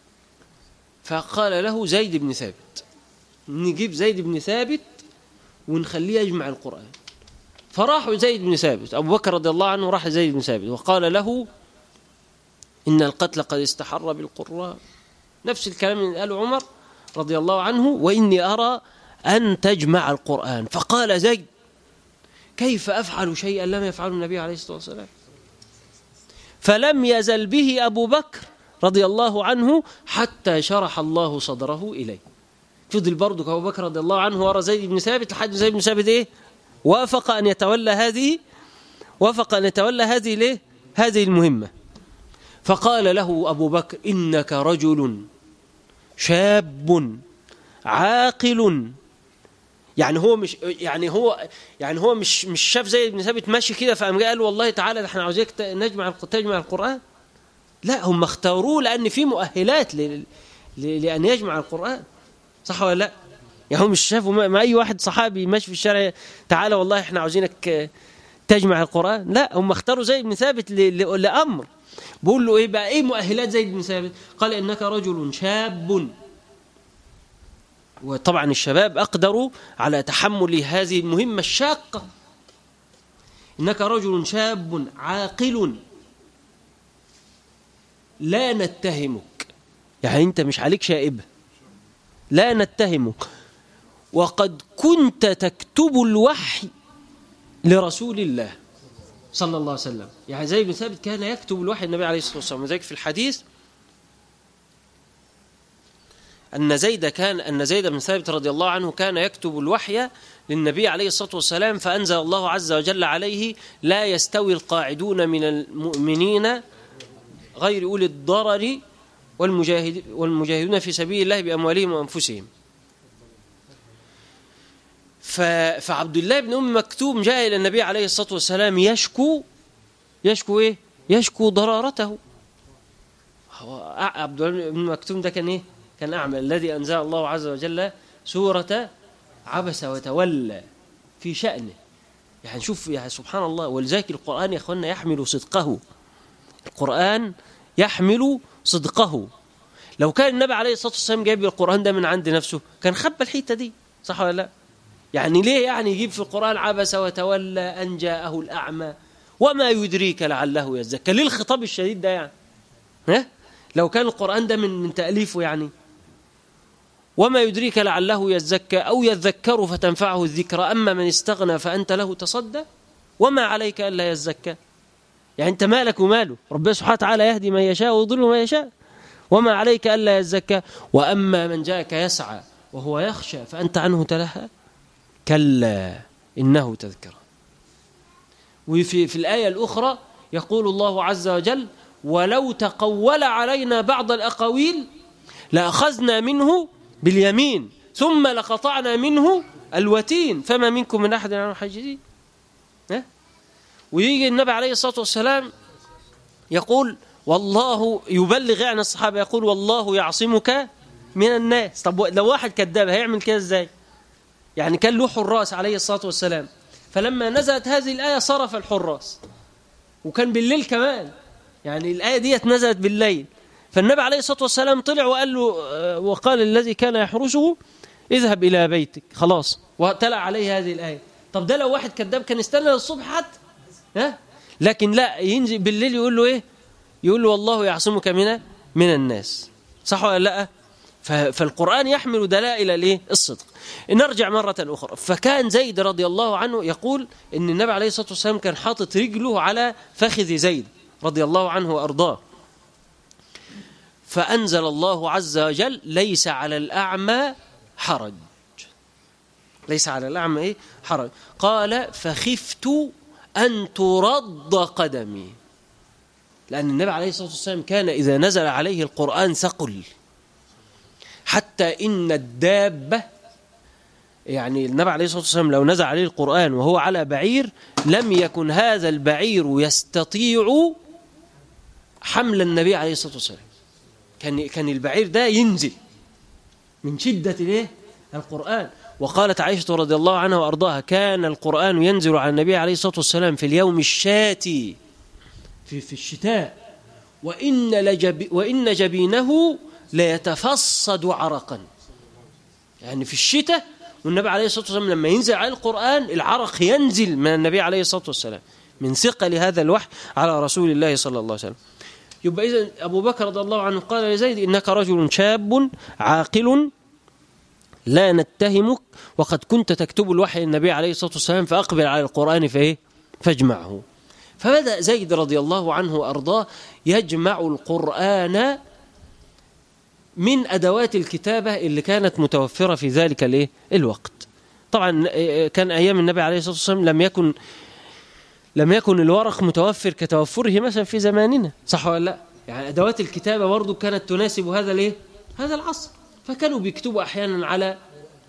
فقال له زيد بن ثابت نجيب زيد بن ثابت ونخليه يجمع القرآن فراحوا زيد بن ثابت أبو بكر رضي الله عنه راح زيد بن ثابت وقال له إن القتل قد استحر بالقراء نفس الكلام اللي قاله عمر رضي الله عنه وإني أرى أن تجمع القرآن فقال زيد كيف أفعل شيئا لم يفعله النبي عليه الصلاة والسلام فلم يزل به أبو بكر رضي الله عنه حتى شرح الله صدره إليه فضل برضه أبو بكر رضي الله عنه ورا زيد بن ثابت لحد زيد بن ثابت إيه وافق أن يتولى هذه وافق أن يتولى هذه ليه هذه المهمة فقال له أبو بكر إنك رجل شاب عاقل يعني هو مش يعني هو يعني هو مش مش شاف زي ابن ثابت ماشي كده فقام قال والله تعالى ده احنا عاوزينك نجمع تجمع القرآن لا هم اختاروه لأن في مؤهلات ل... ل... لأن يجمع القرآن صح ولا لا؟ يعني هم مش شافوا ما... ما أي واحد صحابي ماشي في الشارع تعالى والله احنا عاوزينك تجمع القرآن لا هم اختاروا زي ابن ثابت ل... ل... لأمر بقول له ايه بقى ايه مؤهلات زيد بن ثابت قال انك رجل شاب وطبعا الشباب اقدروا على تحمل هذه المهمه الشاقه انك رجل شاب عاقل لا نتهمك يعني انت مش عليك شائبه لا نتهمك وقد كنت تكتب الوحي لرسول الله صلى الله عليه وسلم يعني زيد بن ثابت كان يكتب الوحي النبي عليه الصلاة والسلام وذلك في الحديث أن زيد كان أن زيد بن ثابت رضي الله عنه كان يكتب الوحي للنبي عليه الصلاة والسلام فأنزل الله عز وجل عليه لا يستوي القاعدون من المؤمنين غير أولي الضرر والمجاهد والمجاهدون في سبيل الله بأموالهم وأنفسهم فعبد الله بن ام مكتوم جاء الى النبي عليه الصلاه والسلام يشكو يشكو ايه؟ يشكو ضرارته هو عبد الله بن مكتوم ده كان ايه؟ كان اعمى الذي انزل الله عز وجل سوره عبس وتولى في شانه يعني شوف يا سبحان الله ولذلك القران يا اخوانا يحمل صدقه القران يحمل صدقه لو كان النبي عليه الصلاه والسلام جايب القران ده من عند نفسه كان خبى الحته دي صح ولا لا؟ يعني ليه يعني يجيب في القرآن عبس وتولى أن جاءه الأعمى وما يدريك لعله يزكى ليه الخطاب الشديد ده يعني ها؟ لو كان القرآن ده من من تأليفه يعني وما يدريك لعله يزكى أو يذكر فتنفعه الذكرى أما من استغنى فأنت له تصدى وما عليك ألا يزكى يعني أنت مالك وماله ربنا سبحانه وتعالى يهدي من يشاء ويضل من يشاء وما عليك ألا يزكى وأما من جاءك يسعى وهو يخشى فأنت عنه تلهى كلا إنه تذكرة وفي في الآية الأخرى يقول الله عز وجل ولو تقول علينا بعض الأقاويل لأخذنا منه باليمين ثم لقطعنا منه الوتين فما منكم من أحد عنه حاجزين ويجي النبي عليه الصلاة والسلام يقول والله يبلغ عن الصحابة يقول والله يعصمك من الناس طب لو واحد كذاب هيعمل كده ازاي يعني كان له حراس عليه الصلاة والسلام فلما نزلت هذه الآية صرف الحراس وكان بالليل كمان يعني الآية ديت نزلت بالليل فالنبي عليه الصلاة والسلام طلع وقال له وقال الذي كان يحرسه اذهب إلى بيتك خلاص وتلا عليه هذه الآية طب ده لو واحد كذاب كان استنى للصبح حتى ها لكن لا ينزل بالليل يقول له ايه يقول له والله يعصمك من من الناس صح ولا لا فالقرآن يحمل دلائل الايه الصدق نرجع مرة أخرى فكان زيد رضي الله عنه يقول إن النبي عليه الصلاة والسلام كان حاطط رجله على فخذ زيد رضي الله عنه وأرضاه فأنزل الله عز وجل ليس على الأعمى حرج ليس على الأعمى إيه حرج قال فخفت أن ترد قدمي لأن النبي عليه الصلاة والسلام كان إذا نزل عليه القرآن ثقل حتى إن الدابة يعني النبي عليه الصلاة والسلام لو نزل عليه القرآن وهو على بعير لم يكن هذا البعير يستطيع حمل النبي عليه الصلاة والسلام كان كان البعير ده ينزل من شدة الايه القرآن وقالت عائشة رضي الله عنها وأرضاها كان القرآن ينزل على النبي عليه الصلاة والسلام في اليوم الشاتي في, في الشتاء وإن, لجب وإن جبينه ليتفصد عرقا يعني في الشتاء والنبي عليه الصلاة والسلام لما ينزل عليه القرآن العرق ينزل من النبي عليه الصلاة والسلام من ثقل هذا الوحي على رسول الله صلى الله عليه وسلم يبقى إذن أبو بكر رضي الله عنه قال لزيد إنك رجل شاب عاقل لا نتهمك وقد كنت تكتب الوحي للنبي عليه الصلاة والسلام فأقبل على القرآن فإيه فاجمعه فبدأ زيد رضي الله عنه وأرضاه يجمع القرآن من أدوات الكتابة اللي كانت متوفرة في ذلك الإيه؟ الوقت طبعا كان أيام النبي عليه الصلاة والسلام لم يكن لم يكن الورق متوفر كتوفره مثلا في زماننا صح ولا لا يعني أدوات الكتابة برضو كانت تناسب هذا الإيه؟ هذا العصر فكانوا بيكتبوا أحيانا على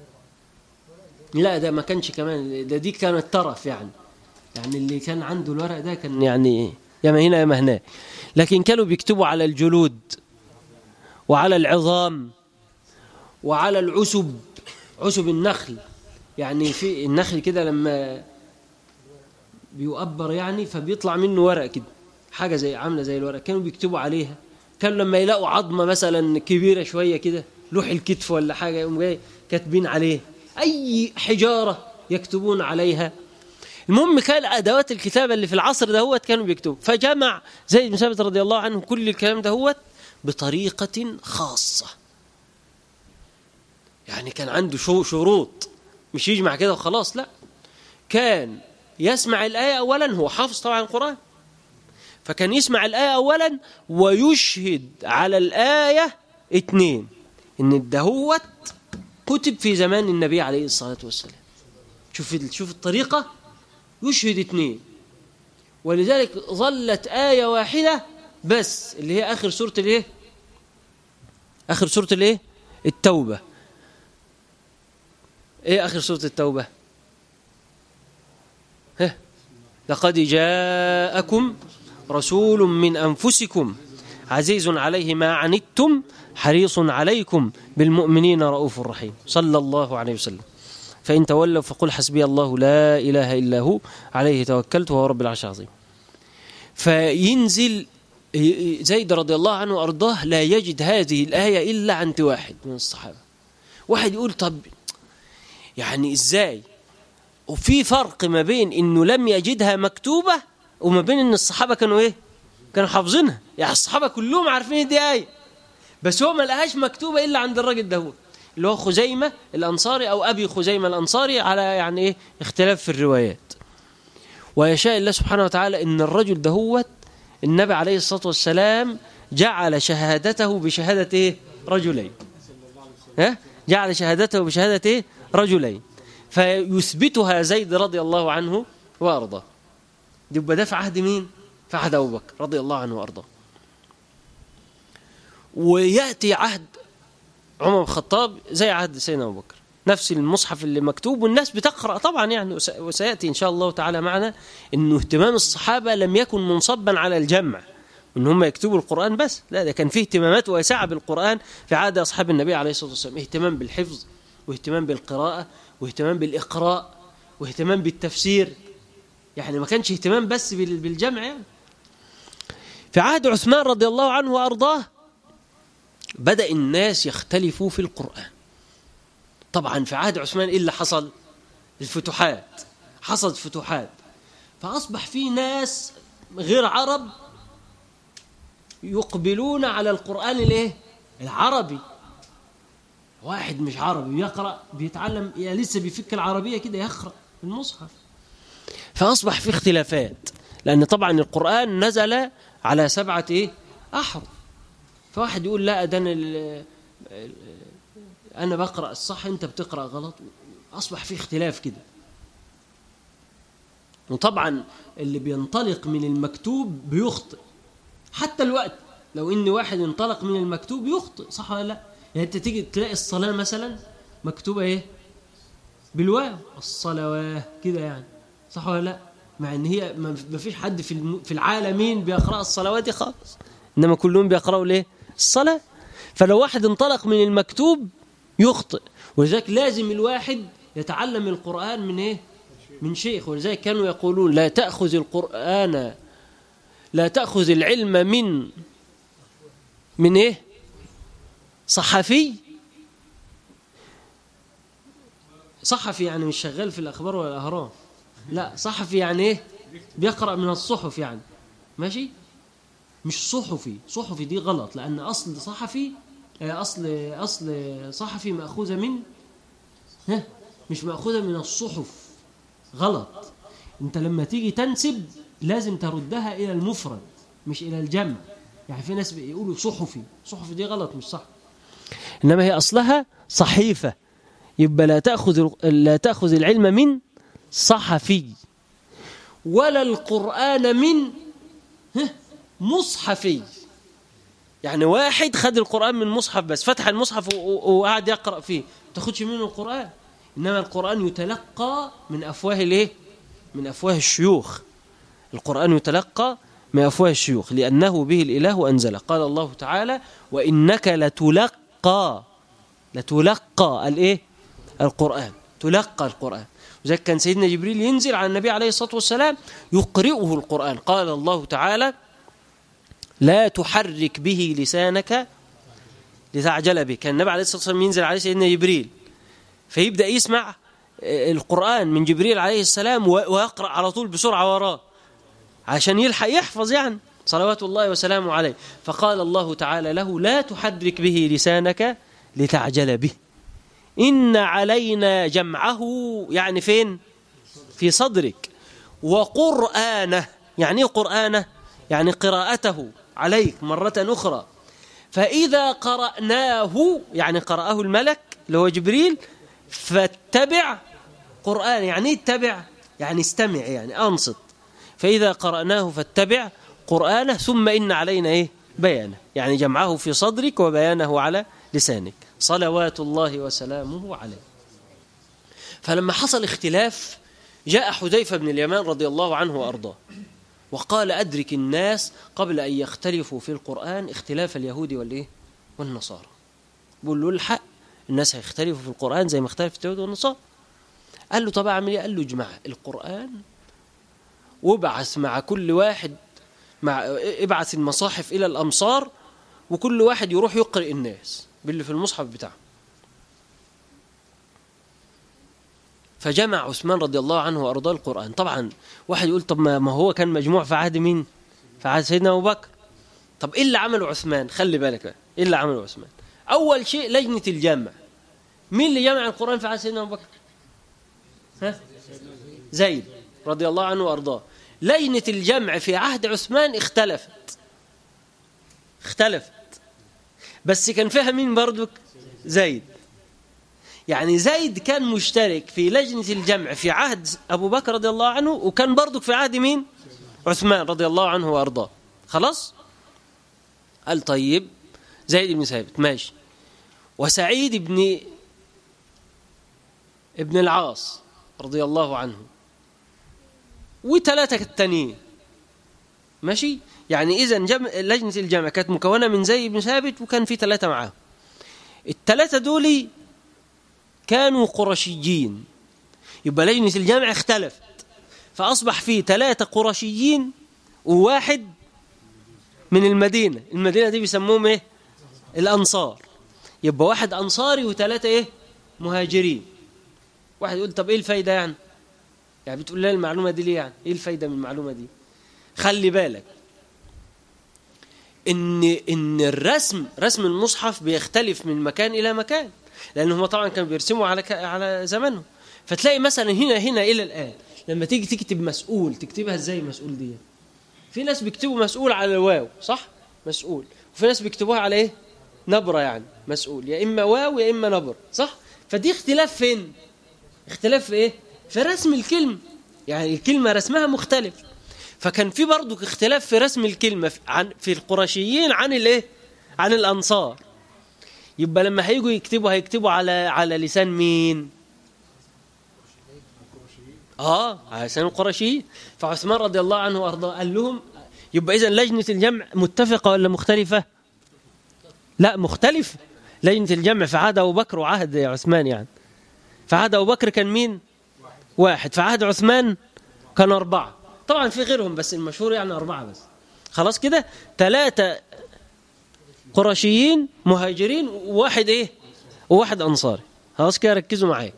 لا ده ما كانش كمان ده دي كانت ترف يعني يعني اللي كان عنده الورق ده كان يعني يا ما هنا يا ما هناك لكن كانوا بيكتبوا على الجلود وعلى العظام وعلى العسب عسب النخل يعني في النخل كده لما بيؤبر يعني فبيطلع منه ورق كده حاجه زي عامله زي الورق كانوا بيكتبوا عليها كانوا لما يلاقوا عظمه مثلا كبيره شويه كده لوح الكتف ولا حاجه يقوم جاي كاتبين عليه اي حجاره يكتبون عليها المهم كان ادوات الكتابه اللي في العصر دهوت كانوا بيكتبوا فجمع زيد بن ثابت رضي الله عنه كل الكلام دهوت بطريقه خاصه يعني كان عنده شروط مش يجمع كده وخلاص لا كان يسمع الآية أولا هو حافظ طبعا القرآن فكان يسمع الآية أولا ويشهد على الآية اثنين إن الدهوت كتب في زمان النبي عليه الصلاة والسلام شوف شوف الطريقة يشهد اثنين ولذلك ظلت آية واحدة بس اللي هي آخر سورة الإيه؟ آخر سورة الإيه؟ التوبة إيه آخر سورة التوبة؟ ها لقد جاءكم رسول من أنفسكم عزيز عليه ما عنتم حريص عليكم بالمؤمنين رؤوف رحيم صلى الله عليه وسلم فإن تولوا فقل حسبي الله لا إله إلا هو عليه توكلت وهو رب العرش العظيم فينزل زيد رضي الله عنه وأرضاه لا يجد هذه الآية إلا عند واحد من الصحابة واحد يقول طب يعني إزاي وفي فرق ما بين انه لم يجدها مكتوبه وما بين ان الصحابه كانوا ايه كانوا حافظينها يعني الصحابه كلهم عارفين دي ايه بس هو ما لقاهاش مكتوبه الا عند الراجل ده اللي هو خزيمه الانصاري او ابي خزيمه الانصاري على يعني ايه اختلاف في الروايات ويشاء الله سبحانه وتعالى ان الرجل دهوت النبي عليه الصلاه والسلام جعل شهادته بشهاده ايه رجلين ها جعل شهادته بشهاده ايه رجلين فيثبتها زيد رضي الله عنه وارضاه يبقى ده في عهد مين في عهد ابو بكر رضي الله عنه وارضاه وياتي عهد عمر بن الخطاب زي عهد سيدنا ابو بكر نفس المصحف اللي مكتوب والناس بتقرا طبعا يعني وسياتي ان شاء الله تعالى معنا انه اهتمام الصحابه لم يكن منصبا على الجمع ان هم يكتبوا القران بس لا ده كان فيه اهتمامات واسعه بالقران في عهد اصحاب النبي عليه الصلاه والسلام اهتمام بالحفظ واهتمام بالقراءه واهتمام بالإقراء واهتمام بالتفسير يعني ما كانش اهتمام بس بالجمع يعني في عهد عثمان رضي الله عنه وأرضاه بدأ الناس يختلفوا في القرآن طبعا في عهد عثمان إيه اللي حصل الفتوحات حصلت فتوحات فأصبح في ناس غير عرب يقبلون على القرآن الايه العربي واحد مش عربي يقرأ بيتعلم يا لسه بيفك العربية كده يقرأ المصحف فأصبح في اختلافات لأن طبعا القرآن نزل على سبعة إيه أحرف فواحد يقول لا ده أنا أنا بقرأ الصح أنت بتقرأ غلط أصبح في اختلاف كده وطبعا اللي بينطلق من المكتوب بيخطئ حتى الوقت لو ان واحد انطلق من المكتوب يخطئ صح ولا لا يعني انت تيجي تلاقي الصلاه مثلا مكتوبه ايه بالواو الصلوات كده يعني صح ولا لا مع ان هي ما فيش حد في الم... في العالمين بيقرا الصلوات دي خالص انما كلهم بيقراوا ليه الصلاه فلو واحد انطلق من المكتوب يخطئ ولذلك لازم الواحد يتعلم القرآن من ايه من شيخ ولذلك كانوا يقولون لا تأخذ القرآن لا تأخذ العلم من من ايه صحفي صحفي يعني مش شغال في الأخبار ولا الأهرام لا صحفي يعني ايه بيقرأ من الصحف يعني ماشي مش صحفي صحفي دي غلط لأن أصل صحفي أصل أصل صحفي مأخوذة من ها مش مأخوذة من الصحف غلط أنت لما تيجي تنسب لازم تردها إلى المفرد مش إلى الجمع يعني في ناس بيقولوا صحفي صحفي دي غلط مش صح إنما هي أصلها صحيفة يبقى لا تأخذ لا تأخذ العلم من صحفي ولا القرآن من مصحفي يعني واحد خد القرآن من مصحف بس فتح المصحف وقعد يقرأ فيه ما تاخدش منه القرآن إنما القرآن يتلقى من أفواه الايه من أفواه الشيوخ القرآن يتلقى من أفواه الشيوخ لأنه به الإله أنزل قال الله تعالى وإنك لتلقى لتلقى الإيه القرآن تلقى القرآن وذلك كان سيدنا جبريل ينزل على النبي عليه الصلاة والسلام يقرئه القرآن قال الله تعالى لا تحرك به لسانك لتعجل به كان النبي عليه الصلاة والسلام ينزل عليه سيدنا جبريل فيبدأ يسمع القرآن من جبريل عليه السلام ويقرأ على طول بسرعة وراه عشان يلحق يحفظ يعني صلوات الله وسلامه عليه فقال الله تعالى له لا تحرك به لسانك لتعجل به إن علينا جمعه يعني فين في صدرك وقرآنه يعني قرآنه يعني قراءته عليك مرة أخرى فإذا قرأناه يعني قرأه الملك اللي هو جبريل فاتبع قرآن يعني اتبع يعني استمع يعني أنصت فإذا قرأناه فاتبع قرآنه ثم إن علينا إيه بيانه يعني جمعه في صدرك وبيانه على لسانك صلوات الله وسلامه عليه فلما حصل اختلاف جاء حذيفة بن اليمان رضي الله عنه وأرضاه وقال أدرك الناس قبل أن يختلفوا في القرآن اختلاف اليهود والإيه والنصارى بقول له الحق الناس هيختلفوا في القرآن زي ما اختلفت اليهود والنصارى قال له طب اعمل ايه قال له اجمع القرآن وابعث مع كل واحد مع ابعث المصاحف إلى الأمصار وكل واحد يروح يقرئ الناس باللي في المصحف بتاعه فجمع عثمان رضي الله عنه وارضاه القران طبعا واحد يقول طب ما هو كان مجموع في عهد مين في عهد سيدنا ابو بكر طب ايه اللي عمله عثمان خلي بالك بقى ايه اللي عمله عثمان اول شيء لجنه الجمع مين اللي جمع القران في عهد سيدنا ابو بكر ها زيد رضي الله عنه وارضاه لجنه الجمع في عهد عثمان اختلفت اختلفت بس كان فيها مين برضك زيد يعني زيد كان مشترك في لجنة الجمع في عهد أبو بكر رضي الله عنه وكان برضك في عهد مين عثمان رضي الله عنه وأرضاه خلاص قال طيب زيد بن ثابت ماشي وسعيد بن ابن العاص رضي الله عنه وثلاثة التانيين ماشي يعني إذا جمع لجنة الجمع كانت مكونة من زيد بن ثابت وكان في ثلاثة معاه الثلاثة دول كانوا قرشيين يبقى لجنة الجمع اختلفت فأصبح في ثلاثة قرشيين وواحد من المدينة المدينة دي بيسموهم ايه الأنصار يبقى واحد أنصاري وثلاثة ايه مهاجرين واحد يقول طب ايه الفايدة يعني يعني بتقول لنا المعلومة دي ليه يعني ايه الفايدة من المعلومة دي خلي بالك ان ان الرسم رسم المصحف بيختلف من مكان الى مكان لان هم طبعا كانوا بيرسموا على ك... على زمانهم فتلاقي مثلا هنا هنا الى الان لما تيجي تكتب مسؤول تكتبها ازاي مسؤول دي في ناس بيكتبوا مسؤول على الواو صح مسؤول وفي ناس بيكتبوها على ايه نبره يعني مسؤول يا اما واو يا اما نبر صح فدي اختلاف فين اختلاف في ايه في رسم الكلمة يعني الكلمة رسمها مختلف فكان في برضك اختلاف في رسم الكلمة في- عن في القرشيين عن الايه عن الأنصار يبقى لما هيجوا يكتبوا هيكتبوا على على لسان مين اه على لسان القرشيين فعثمان رضي الله عنه وارضاه قال لهم يبقى اذا لجنه الجمع متفقه ولا مختلفه لا مختلفه لجنه الجمع في عهد ابو بكر وعهد عثمان يعني في عهد ابو بكر كان مين واحد في عهد عثمان كان اربعه طبعا في غيرهم بس المشهور يعني اربعه بس خلاص كده ثلاثه قرشيين مهاجرين وواحد ايه وواحد انصاري خلاص كده ركزوا معايا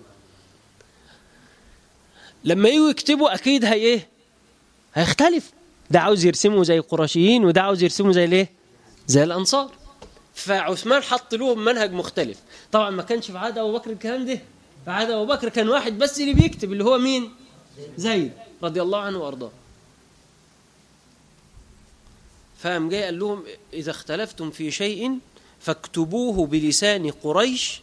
لما يجوا يكتبوا اكيد هي ايه هيختلف ده عاوز يرسمه زي القرشيين وده عاوز يرسمه زي الايه زي الانصار فعثمان حط لهم منهج مختلف طبعا ما كانش في عهد ابو بكر الكلام ده في عهد ابو بكر كان واحد بس اللي بيكتب اللي هو مين زيد رضي الله عنه وارضاه فقام جاي قال لهم اذا اختلفتم في شيء فاكتبوه بلسان قريش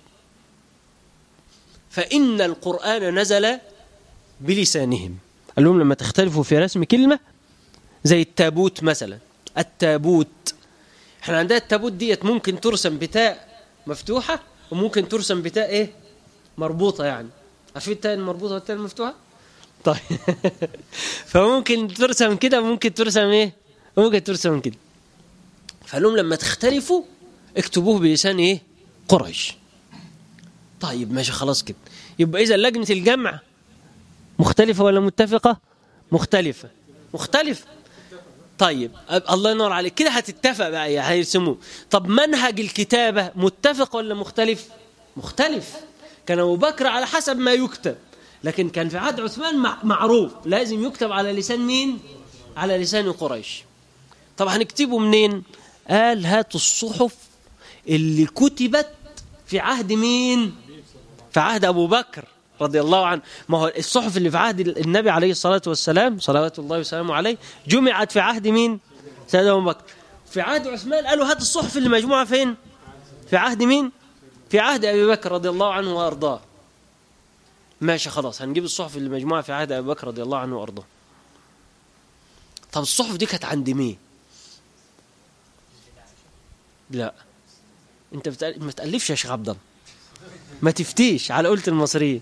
فان القران نزل بلسانهم قال لهم لما تختلفوا في رسم كلمة زي التابوت مثلا التابوت احنا عندنا التابوت ديت ممكن ترسم بتاء مفتوحة وممكن ترسم بتاء ايه مربوطة يعني عارفين التاء المربوطة والتاء المفتوحة طيب فممكن ترسم كده وممكن ترسم ايه وممكن ترسم كده فقال لهم لما تختلفوا اكتبوه بلسان ايه قريش طيب ماشي خلاص كده يبقى اذا لجنة الجمع مختلفة ولا متفقة؟ مختلفة مختلفة طيب أب- الله ينور عليك كده هتتفق بقى يعني هيرسموه طب منهج الكتابة متفق ولا مختلف؟ مختلف كان أبو بكر على حسب ما يكتب لكن كان في عهد عثمان مع- معروف لازم يكتب على لسان مين؟ على لسان قريش طب هنكتبه منين؟ قال هاتوا الصحف اللي كتبت في عهد مين؟ في عهد أبو بكر رضي الله عنه ما هو الصحف اللي في عهد النبي عليه الصلاة والسلام صلوات الله وسلامه عليه جمعت في عهد مين سيدنا أبو بكر في عهد عثمان قالوا هات الصحف اللي مجموعة فين في عهد مين في عهد أبي بكر رضي الله عنه وأرضاه ماشي خلاص هنجيب الصحف اللي مجموعة في عهد أبي بكر رضي الله عنه وأرضاه طب الصحف دي كانت عند مين لا انت بتأل... ما تألفش يا شيخ عبد الله ما تفتيش على قولة المصريين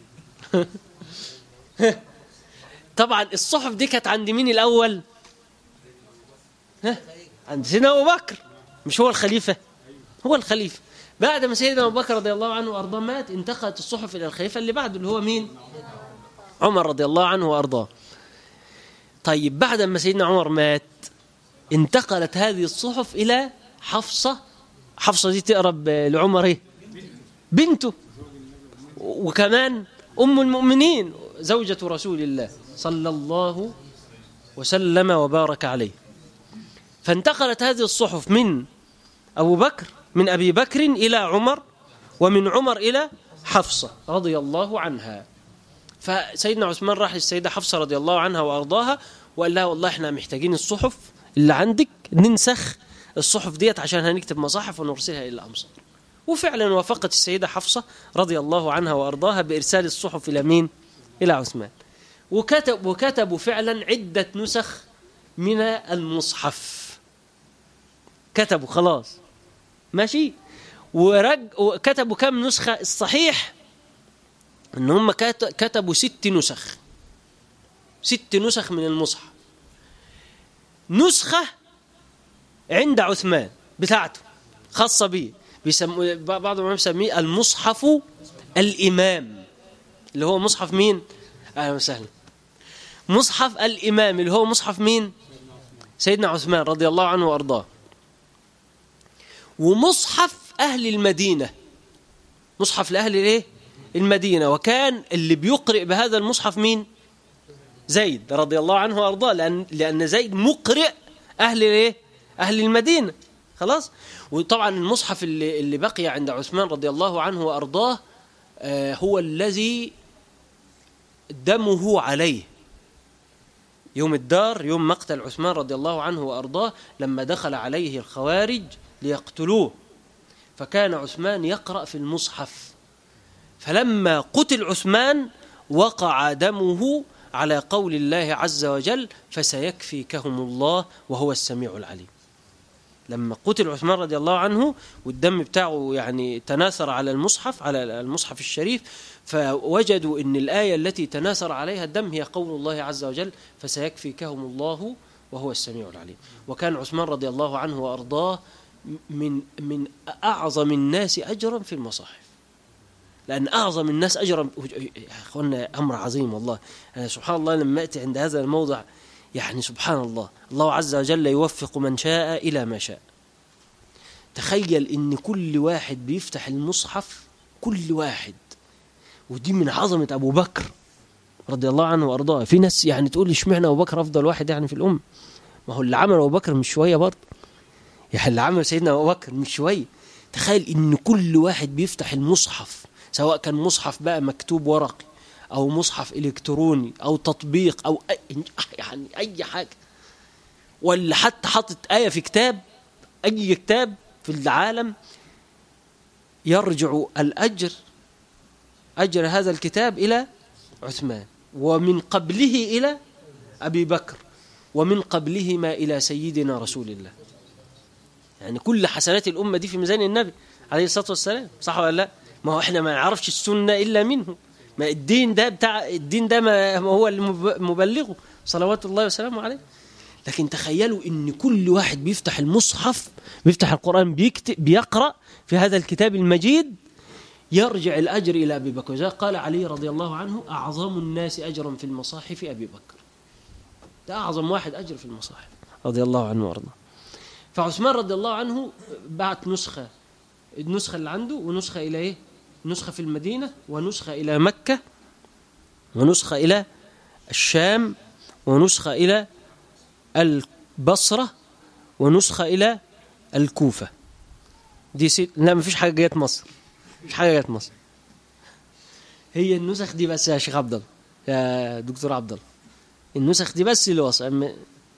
طبعا الصحف دي كانت عند مين الاول ها عند سيدنا ابو بكر مش هو الخليفه هو الخليفه بعد ما سيدنا ابو بكر رضي الله عنه وارضاه مات انتقلت الصحف الى الخليفه اللي بعده اللي هو مين عمر رضي الله عنه وارضاه طيب بعد ما سيدنا عمر مات انتقلت هذه الصحف الى حفصه حفصه دي تقرب لعمر ايه بنته وكمان ام المؤمنين زوجة رسول الله صلى الله وسلم وبارك عليه فانتقلت هذه الصحف من أبو بكر من أبي بكر إلى عمر ومن عمر إلى حفصة رضي الله عنها فسيدنا عثمان راح للسيدة حفصة رضي الله عنها وأرضاها وقال لها والله احنا محتاجين الصحف اللي عندك ننسخ الصحف ديت عشان هنكتب مصاحف ونرسلها إلى الأمصار وفعلا وافقت السيدة حفصة رضي الله عنها وأرضاها بإرسال الصحف إلى مين؟ إلى عثمان وكتب وكتبوا فعلا عدة نسخ من المصحف كتبوا خلاص ماشي ورج وكتبوا كم نسخة الصحيح ان هم كت- كتبوا ست نسخ ست نسخ من المصحف نسخة عند عثمان بتاعته خاصة به بيسموا بعض العلماء بيسميه المصحف الإمام اللي هو مصحف مين؟ أهلا وسهلا مصحف الإمام اللي هو مصحف مين؟ سيدنا عثمان رضي الله عنه وأرضاه ومصحف أهل المدينة مصحف لأهل الإيه؟ المدينة وكان اللي بيقرئ بهذا المصحف مين؟ زيد رضي الله عنه وأرضاه لأن, لأن زيد مقرئ أهل الإيه؟ أهل المدينة خلاص وطبعا المصحف اللي, اللي بقي عند عثمان رضي الله عنه وأرضاه آه هو الذي دمه عليه يوم الدار يوم مقتل عثمان رضي الله عنه وأرضاه لما دخل عليه الخوارج ليقتلوه فكان عثمان يقرأ في المصحف فلما قتل عثمان وقع دمه على قول الله عز وجل فسيكفيكهم الله وهو السميع العليم لما قتل عثمان رضي الله عنه والدم بتاعه يعني تناثر على المصحف على المصحف الشريف فوجدوا ان الايه التي تناثر عليها الدم هي قول الله عز وجل فسيكفيكهم الله وهو السميع العليم وكان عثمان رضي الله عنه وارضاه من من اعظم الناس اجرا في المصاحف لان اعظم الناس اجرا يا اخوانا امر عظيم والله أنا سبحان الله لما اتي عند هذا الموضع يعني سبحان الله الله عز وجل يوفق من شاء الى ما شاء تخيل ان كل واحد بيفتح المصحف كل واحد ودي من عظمه ابو بكر رضي الله عنه وارضاه في ناس يعني تقول لي اشمعنى ابو بكر افضل واحد يعني في الامه ما هو اللي عمل ابو بكر مش شويه برضه يعني اللي عمل سيدنا ابو بكر مش شويه تخيل ان كل واحد بيفتح المصحف سواء كان مصحف بقى مكتوب ورقي او مصحف الكتروني او تطبيق او أي يعني اي حاجه ولا حتى حاطط ايه في كتاب اي كتاب في العالم يرجع الاجر اجر هذا الكتاب الى عثمان ومن قبله الى ابي بكر ومن قبلهما الى سيدنا رسول الله يعني كل حسنات الامه دي في ميزان النبي عليه الصلاه والسلام صح ولا لا ما هو احنا ما نعرفش السنه الا منه ما الدين ده بتاع الدين ده ما هو المبلغه صلوات الله وسلامه عليه لكن تخيلوا ان كل واحد بيفتح المصحف بيفتح القران بيكتب بيقرا في هذا الكتاب المجيد يرجع الاجر الى ابي بكر وذلك قال علي رضي الله عنه اعظم الناس اجرا في المصاحف ابي بكر ده اعظم واحد اجر في المصاحف رضي الله عنه وارضاه فعثمان رضي الله عنه بعت نسخه النسخه اللي عنده ونسخه الى ايه نسخة في المدينة ونسخة إلى مكة ونسخة إلى الشام ونسخة إلى البصرة ونسخة إلى الكوفة دي سي... لا مفيش حاجة جت مصر مفيش حاجة جت مصر هي النسخ دي بس يا شيخ عبد الله يا دكتور عبد الله النسخ دي بس اللي وصل أم...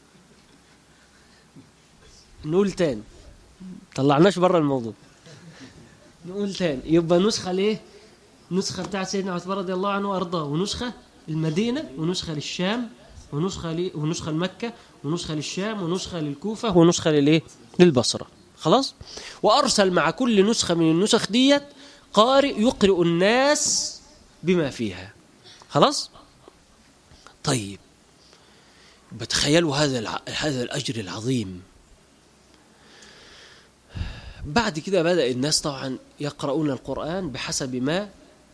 نقول تاني طلعناش بره الموضوع نقول تاني يبقى نسخة ليه نسخة بتاعت سيدنا عثمان رضي الله عنه وأرضاه ونسخة المدينة ونسخة للشام ونسخة لي ونسخة لمكة ونسخة للشام ونسخة للكوفة ونسخة للإيه للبصرة خلاص وأرسل مع كل نسخة من النسخ ديت قارئ يقرئ الناس بما فيها خلاص طيب بتخيلوا هذا الع... هذا الأجر العظيم بعد كده بدأ الناس طبعا يقرؤون القرآن بحسب ما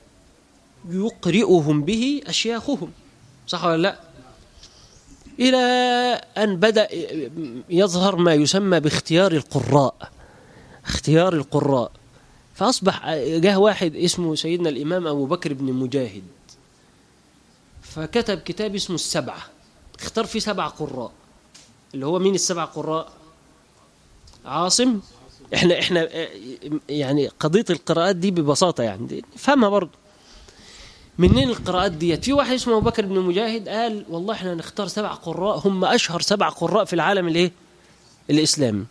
يقرئهم به أشياخهم صح ولا لا إلى أن بدأ يظهر ما يسمى باختيار القراء اختيار القراء فأصبح جاه واحد اسمه سيدنا الإمام أبو بكر بن مجاهد فكتب كتاب اسمه السبعة اختار فيه سبع قراء اللي هو مين السبع قراء عاصم احنا احنا يعني قضيه القراءات دي ببساطه يعني نفهمها برضه منين القراءات ديت في واحد اسمه ابو بكر بن مجاهد قال والله احنا نختار سبع قراء هم اشهر سبع قراء في العالم الايه الاسلامي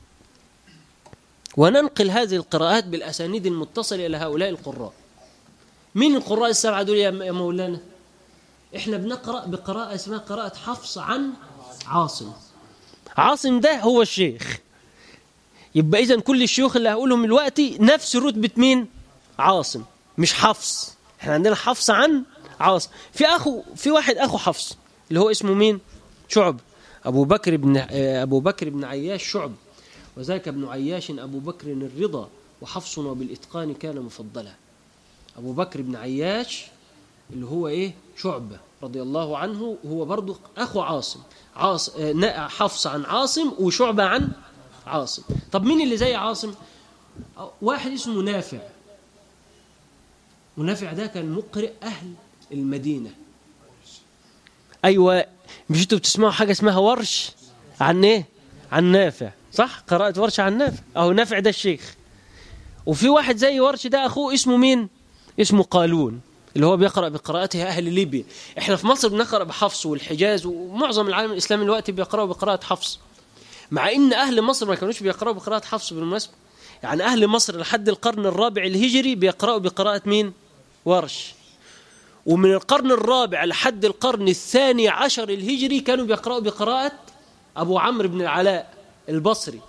وننقل هذه القراءات بالاسانيد المتصله الى هؤلاء القراء مين القراء السبعه دول يا مولانا احنا بنقرا بقراءه اسمها قراءه حفص عن عاصم عاصم ده هو الشيخ يبقى اذا كل الشيوخ اللي هقولهم دلوقتي نفس رتبه مين عاصم مش حفص احنا عندنا حفص عن عاصم في اخو في واحد اخو حفص اللي هو اسمه مين شعب ابو بكر بن ابو بكر بن عياش شعب وذاك ابن عياش ابو بكر الرضا وحفص وبالاتقان كان مفضلا ابو بكر بن عياش اللي هو ايه شعبه رضي الله عنه هو برضه اخو عاصم عاص حفص عن عاصم وشعبه عن عاصم طب مين اللي زي عاصم واحد اسمه نافع ونافع ده كان مقرئ أهل المدينة أيوة مش انتوا بتسمعوا حاجة اسمها ورش عن ايه عن نافع صح قرأت ورش عن نافع أو نافع ده الشيخ وفي واحد زي ورش ده أخوه اسمه مين اسمه قالون اللي هو بيقرأ بقراءته أهل ليبيا احنا في مصر بنقرأ بحفص والحجاز ومعظم العالم الإسلامي دلوقتي بيقرأوا بقراءة حفص مع ان اهل مصر ما كانوش بيقراوا بقراءه حفص بالمناسبه يعني اهل مصر لحد القرن الرابع الهجري بيقراوا بقراءه مين ورش ومن القرن الرابع لحد القرن الثاني عشر الهجري كانوا بيقرأوا بقراءة أبو عمرو بن العلاء البصري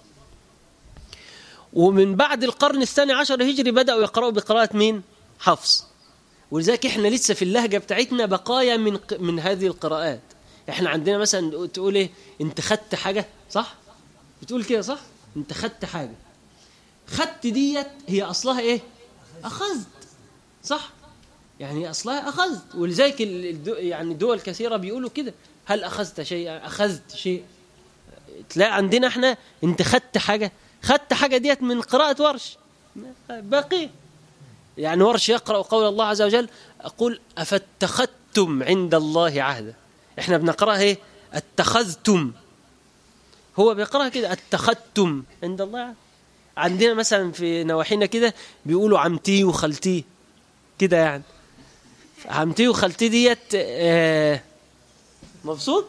ومن بعد القرن الثاني عشر الهجري بدأوا يقرأوا بقراءة مين؟ حفص ولذلك احنا لسه في اللهجة بتاعتنا بقايا من من هذه القراءات احنا عندنا مثلا تقول ايه انت خدت حاجة صح؟ بتقول كده صح؟ انت خدت حاجة خدت ديت هي اصلها ايه؟ اخذت صح؟ يعني اصلها اخذت ولذلك الدو يعني دول كثيره بيقولوا كده هل اخذت شيء اخذت شيء تلاقي عندنا احنا انت خدت حاجه خدت حاجه ديت من قراءه ورش باقي يعني ورش يقرا قول الله عز وجل اقول افاتخذتم عند الله عهدا احنا بنقراها ايه اتخذتم هو بيقراها كده اتخذتم عند الله عندنا مثلا في نواحينا كده بيقولوا عمتي وخالتي كده يعني عمتي وخالتي ديت آه مبسوط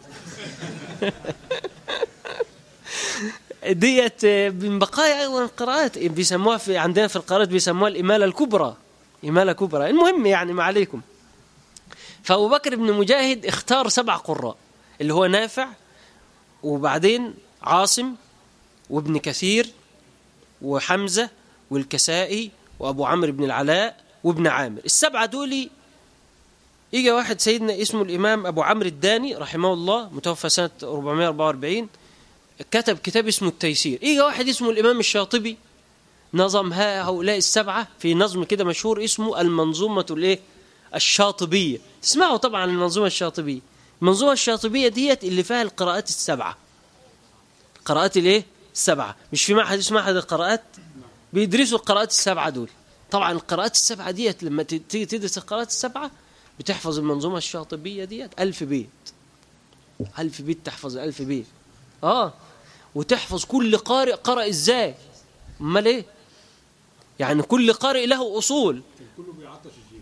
ديت من بقايا ايضا القراءات بيسموها في عندنا في القراءات بيسموها الاماله الكبرى اماله كبرى المهم يعني ما عليكم فابو بكر بن مجاهد اختار سبع قراء اللي هو نافع وبعدين عاصم وابن كثير وحمزه والكسائي وابو عمرو بن العلاء وابن عامر السبعه دول يجي واحد سيدنا اسمه الامام ابو عمرو الداني رحمه الله متوفى سنه 444 كتب كتاب اسمه التيسير يجي واحد اسمه الامام الشاطبي نظم هؤلاء السبعه في نظم كده مشهور اسمه المنظومه الايه الشاطبيه تسمعوا طبعا المنظومه الشاطبيه المنظومه الشاطبيه ديت اللي فيها القراءات السبعه القراءات الايه السبعه مش في معهد اسمه معهد القراءات بيدرسوا القراءات السبعه دول طبعا القراءات السبعه ديت لما تيجي تدرس القراءات السبعه بتحفظ المنظومه الشاطبيه ديت ألف بيت ألف بيت تحفظ ألف بيت اه وتحفظ كل قارئ قرأ ازاي امال ايه يعني كل قارئ له اصول كله بيعطش الجيم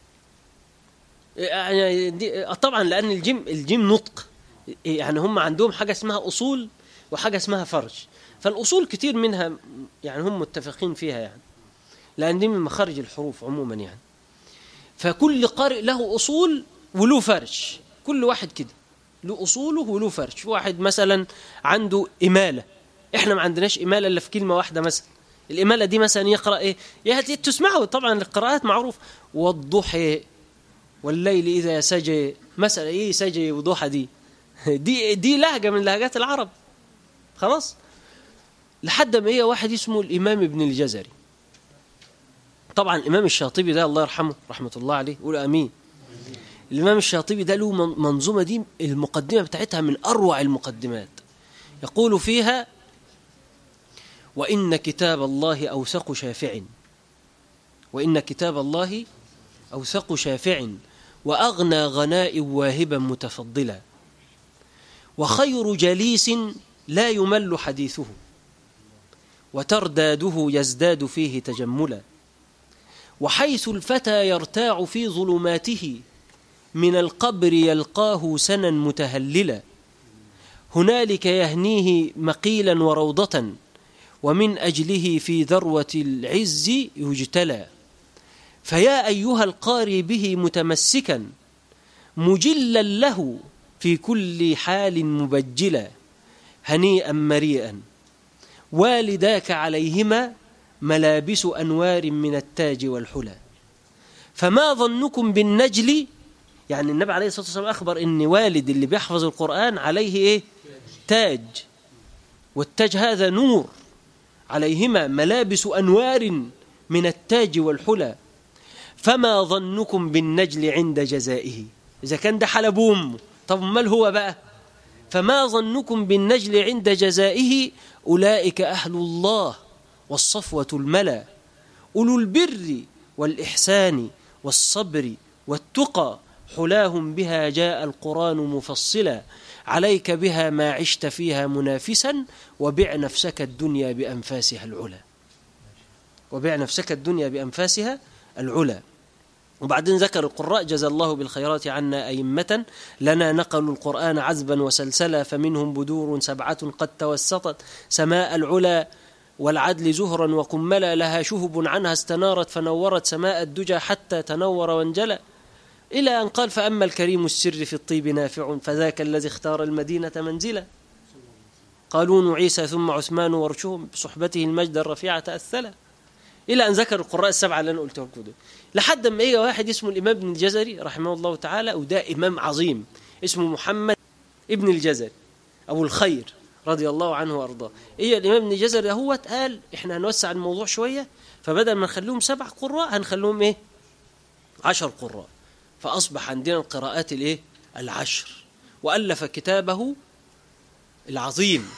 يعني دي طبعا لان الجيم الجيم نطق يعني هم عندهم حاجه اسمها اصول وحاجه اسمها فرج فالاصول كتير منها يعني هم متفقين فيها يعني لان دي من مخارج الحروف عموما يعني فكل قارئ له اصول وله فرج كل واحد كده له اصوله وله فرج واحد مثلا عنده اماله احنا ما عندناش اماله الا في كلمه واحده مثلا الاماله دي مثلا يقرا ايه يا تسمعوا طبعا القراءات معروف والضحى والليل اذا سجى مثلا ايه سجى وضحى دي دي دي لهجه من لهجات العرب خلاص لحد ما هي واحد اسمه الامام ابن الجزري طبعا الامام الشاطبي ده الله يرحمه رحمه الله عليه قول امين الامام الشاطبي ده له منظومه دي المقدمه بتاعتها من اروع المقدمات يقول فيها وان كتاب الله اوثق شافع وان كتاب الله اوثق شافع واغنى غناء واهبا متفضلا وخير جليس لا يمل حديثه وترداده يزداد فيه تجملا وحيث الفتى يرتاع في ظلماته من القبر يلقاه سنا متهللا هنالك يهنيه مقيلا وروضة ومن أجله في ذروة العز يجتلى فيا أيها القاري به متمسكا مجلا له في كل حال مبجلا هنيئا مريئا والداك عليهما ملابس أنوار من التاج والحلى فما ظنكم بالنجل يعني النبي عليه الصلاة والسلام أخبر إن والد اللي بيحفظ القرآن عليه إيه تاج والتاج هذا نور عليهما ملابس أنوار من التاج والحلى فما ظنكم بالنجل عند جزائه إذا كان ده حلب أمه طب مال هو بقى فما ظنكم بالنجل عند جزائه أولئك أهل الله والصفوة الملا أولو البر والإحسان والصبر والتقى حلاهم بها جاء القرآن مفصلا عليك بها ما عشت فيها منافسا وبع نفسك الدنيا بأنفاسها العلا وبع نفسك الدنيا بأنفاسها العلا وبعدين ذكر القراء جزى الله بالخيرات عنا أئمة لنا نقلوا القرآن عذبا وسلسلا فمنهم بدور سبعة قد توسطت سماء العلا والعدل زهرا وقملا لها شهب عنها استنارت فنورت سماء الدجى حتى تنور وانجلى إلى أن قال فأما الكريم السر في الطيب نافع فذاك الذي اختار المدينة منزلا قالون عيسى ثم عثمان ورشهم بصحبته المجد الرفيع تأثلا إلى أن ذكر القراء السبعة اللي أنا قلته لكم دول لحد ما يجي واحد اسمه الإمام ابن الجزري رحمه الله تعالى وده إمام عظيم اسمه محمد ابن الجزري أبو الخير رضي الله عنه وأرضاه إيه الإمام ابن الجزري هو قال إحنا هنوسع الموضوع شوية فبدل ما نخليهم سبع قراء هنخليهم إيه عشر قراء فأصبح عندنا القراءات الإيه العشر وألف كتابه العظيم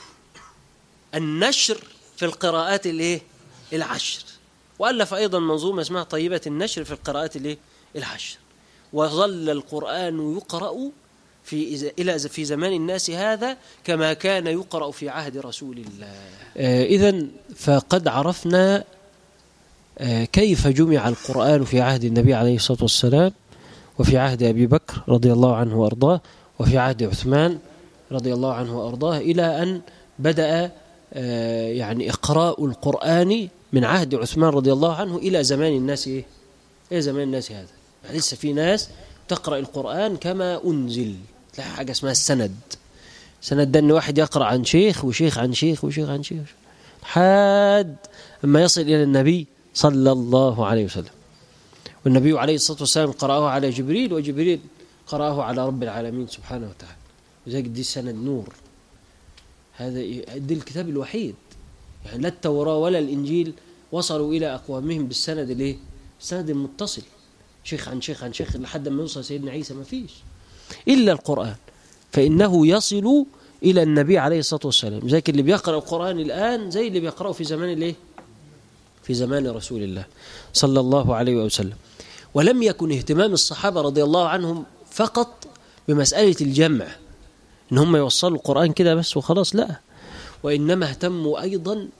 النشر في القراءات الإيه العشر وألف أيضا منظومة اسمها طيبة النشر في القراءات الإيه العشر وظل القرآن يقرأ في إلى في زمان الناس هذا كما كان يقرأ في عهد رسول الله آه إذا فقد عرفنا آه كيف جمع القرآن في عهد النبي عليه الصلاة والسلام وفي عهد أبي بكر رضي الله عنه وأرضاه وفي عهد عثمان رضي الله عنه وأرضاه إلى أن بدأ آه يعني إقراء القرآن من عهد عثمان رضي الله عنه إلى زمان الناس إيه؟ إيه زمان الناس هذا يعني لسه في ناس تقرأ القرآن كما أنزل تلاقي حاجة اسمها السند سند ده ان واحد يقرأ عن شيخ وشيخ عن شيخ وشيخ عن شيخ حاد اما يصل إلى النبي صلى الله عليه وسلم والنبي عليه الصلاة والسلام قرأه على جبريل وجبريل قرأه على رب العالمين سبحانه وتعالى وذلك دي سند نور هذا دي الكتاب الوحيد يعني لا التوراة ولا الإنجيل وصلوا إلى أقوامهم بالسند الايه؟ السند المتصل شيخ عن شيخ عن شيخ لحد ما يوصل سيدنا عيسى ما فيش إلا القرآن فإنه يصل إلى النبي عليه الصلاة والسلام زي اللي بيقرأ القرآن الآن زي اللي بيقرأه في زمان الايه في زمان رسول الله صلى الله عليه وسلم ولم يكن اهتمام الصحابة رضي الله عنهم فقط بمسألة الجمع إن هم يوصلوا القرآن كده بس وخلاص لا وإنما اهتموا أيضا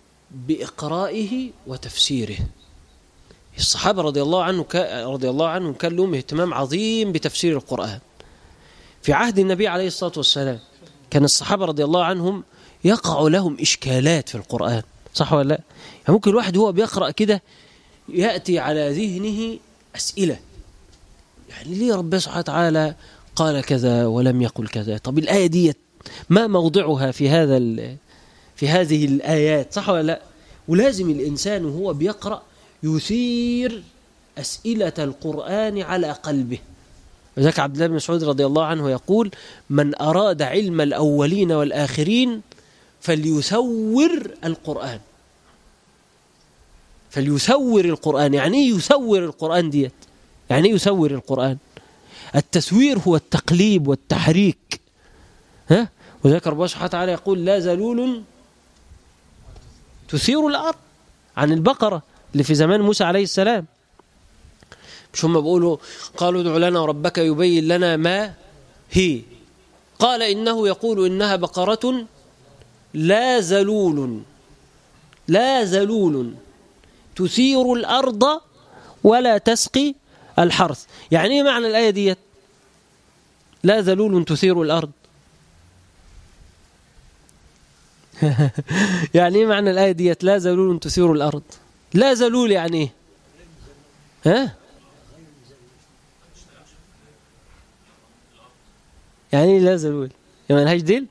بإقرائه وتفسيره الصحابة رضي الله عنه رضي الله عنهم كان لهم اهتمام عظيم بتفسير القرآن في عهد النبي عليه الصلاة والسلام كان الصحابة رضي الله عنهم يقع لهم إشكالات في القرآن صح ولا لا يعني ممكن الواحد هو بيقرأ كده يأتي على ذهنه أسئلة يعني ليه ربنا سبحانه وتعالى قال كذا ولم يقل كذا طب الآية دي ما موضعها في هذا في هذه الآيات صح ولا لا ولازم الإنسان وهو بيقرأ يثير أسئلة القرآن على قلبه وذلك عبد الله بن مسعود رضي الله عنه يقول من أراد علم الأولين والآخرين فليثور القرآن فليثور القرآن يعني ايه يثور القرآن ديت يعني ايه يثور القرآن التثوير هو التقليب والتحريك ها وذلك ربنا سبحانه وتعالى يقول لا زلول تثير الأرض عن البقرة اللي في زمان موسى عليه السلام مش هم بيقولوا قالوا ادع لنا ربك يبين لنا ما هي قال إنه يقول إنها بقرة لا زلول لا زلول تثير الأرض ولا تسقي الحرث يعني ايه معنى الآية ديت لا ذلول تثير الأرض يعني ايه معنى الآية ديت لا ذلول تثير الأرض لا ذلول يعني ايه ها يعني ايه لا ذلول يعني ملهاش ديل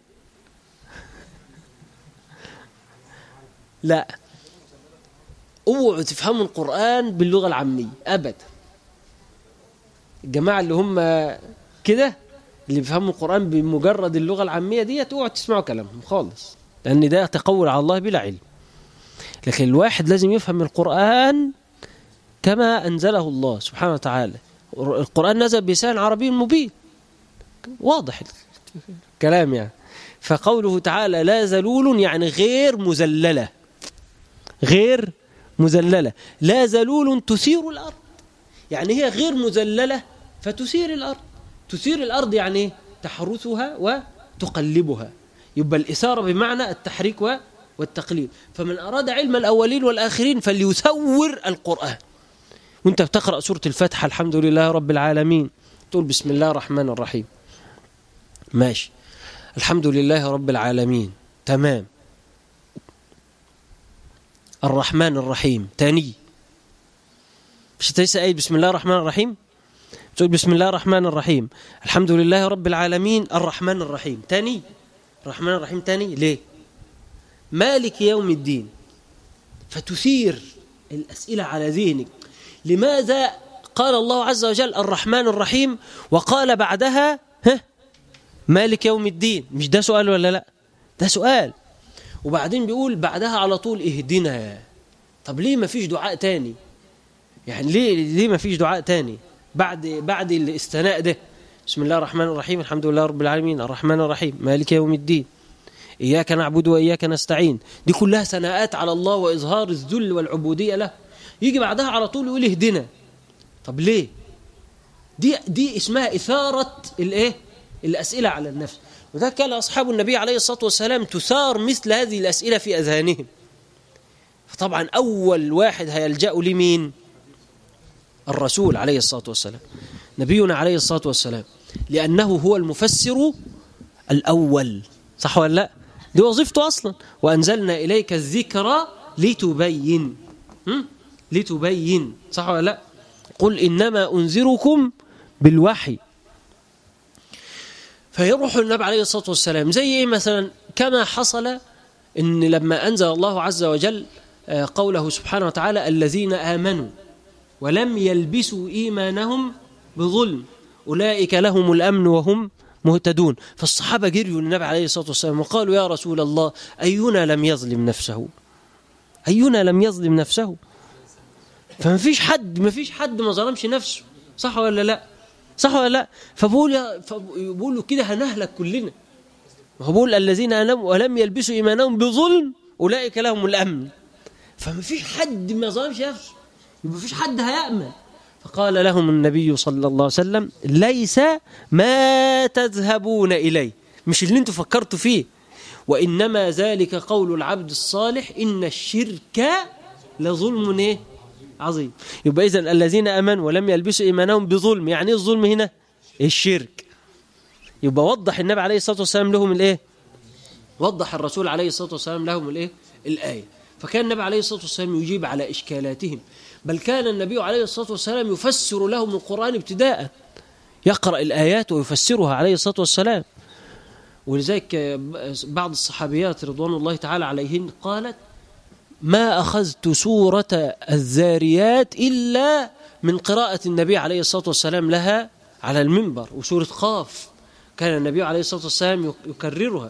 لا اوعوا تفهموا القرآن باللغة العامية أبدا الجماعة اللي هم كده اللي بيفهموا القرآن بمجرد اللغة العامية دي اوعوا تسمعوا كلامهم خالص لأن ده تقول على الله بلا علم لكن الواحد لازم يفهم القرآن كما أنزله الله سبحانه وتعالى القرآن نزل بلسان عربي مبين واضح الكلام يعني فقوله تعالى لا ذلول يعني غير مذللة غير مذللة لا ذلول تثير الأرض يعني هي غير مذللة فتثير الأرض تثير الأرض يعني تحرثها وتقلبها يبقى الإثارة بمعنى التحريك والتقليب فمن أراد علم الأولين والآخرين فليثور القرآن وانت بتقرأ سورة الفتحة الحمد لله رب العالمين تقول بسم الله الرحمن الرحيم ماشي الحمد لله رب العالمين تمام الرحمن الرحيم تاني مش تيسى أي بسم الله الرحمن الرحيم تقول بسم الله الرحمن الرحيم الحمد لله رب العالمين الرحمن الرحيم تاني الرحمن الرحيم تاني ليه مالك يوم الدين فتثير الأسئلة على ذهنك لماذا قال الله عز وجل الرحمن الرحيم وقال بعدها ها مالك يوم الدين مش ده سؤال ولا لا ده سؤال وبعدين بيقول بعدها على طول اهدنا طب ليه ما فيش دعاء تاني يعني ليه ليه ما فيش دعاء تاني بعد بعد الاستناء ده بسم الله الرحمن الرحيم الحمد لله رب العالمين الرحمن الرحيم مالك يوم الدين إياك نعبد وإياك نستعين دي كلها ثناءات على الله وإظهار الذل والعبودية له يجي بعدها على طول يقول اهدنا طب ليه دي دي اسمها إثارة الإيه الأسئلة على النفس وذا كان أصحاب النبي عليه الصلاة والسلام تثار مثل هذه الأسئلة في أذهانهم فطبعا أول واحد هيلجأ لمين الرسول عليه الصلاة والسلام نبينا عليه الصلاة والسلام لأنه هو المفسر الأول صح ولا لا دي وظيفته أصلا وأنزلنا إليك الذكرى لتبين هم؟ لتبين صح ولا لا قل إنما أنذركم بالوحي فيروح النبي عليه الصلاة والسلام زي إيه مثلا كما حصل إن لما أنزل الله عز وجل قوله سبحانه وتعالى الذين آمنوا ولم يلبسوا إيمانهم بظلم أولئك لهم الأمن وهم مهتدون فالصحابة جريوا للنبي عليه الصلاة والسلام وقالوا يا رسول الله أينا لم يظلم نفسه أينا لم يظلم نفسه فما فيش حد ما فيش حد ما ظلمش نفسه صح ولا لا صح ولا لا فبقول فبقولوا كده هنهلك كلنا هو بقول الذين آمنوا ولم يلبسوا إيمانهم بظلم أولئك لهم الأمن فما فيش حد ما ظلمش نفسه يبقى فيش حد هيأمن فقال لهم النبي صلى الله عليه وسلم ليس ما تذهبون إليه مش اللي انتم فكرتوا فيه وإنما ذلك قول العبد الصالح إن الشرك لظلم ايه عظيم يبقى إذن الذين أمنوا ولم يلبسوا إيمانهم بظلم يعني ايه الظلم هنا الشرك يبقى وضح النبي عليه الصلاة والسلام لهم الإيه وضح الرسول عليه الصلاة والسلام لهم الإيه الآية فكان النبي عليه الصلاة والسلام يجيب على إشكالاتهم بل كان النبي عليه الصلاة والسلام يفسر لهم القرآن ابتداء يقرأ الآيات ويفسرها عليه الصلاة والسلام ولذلك بعض الصحابيات رضوان الله تعالى عليهن قالت ما أخذت سورة الذاريات إلا من قراءة النبي عليه الصلاة والسلام لها على المنبر وسورة قاف كان النبي عليه الصلاة والسلام يكررها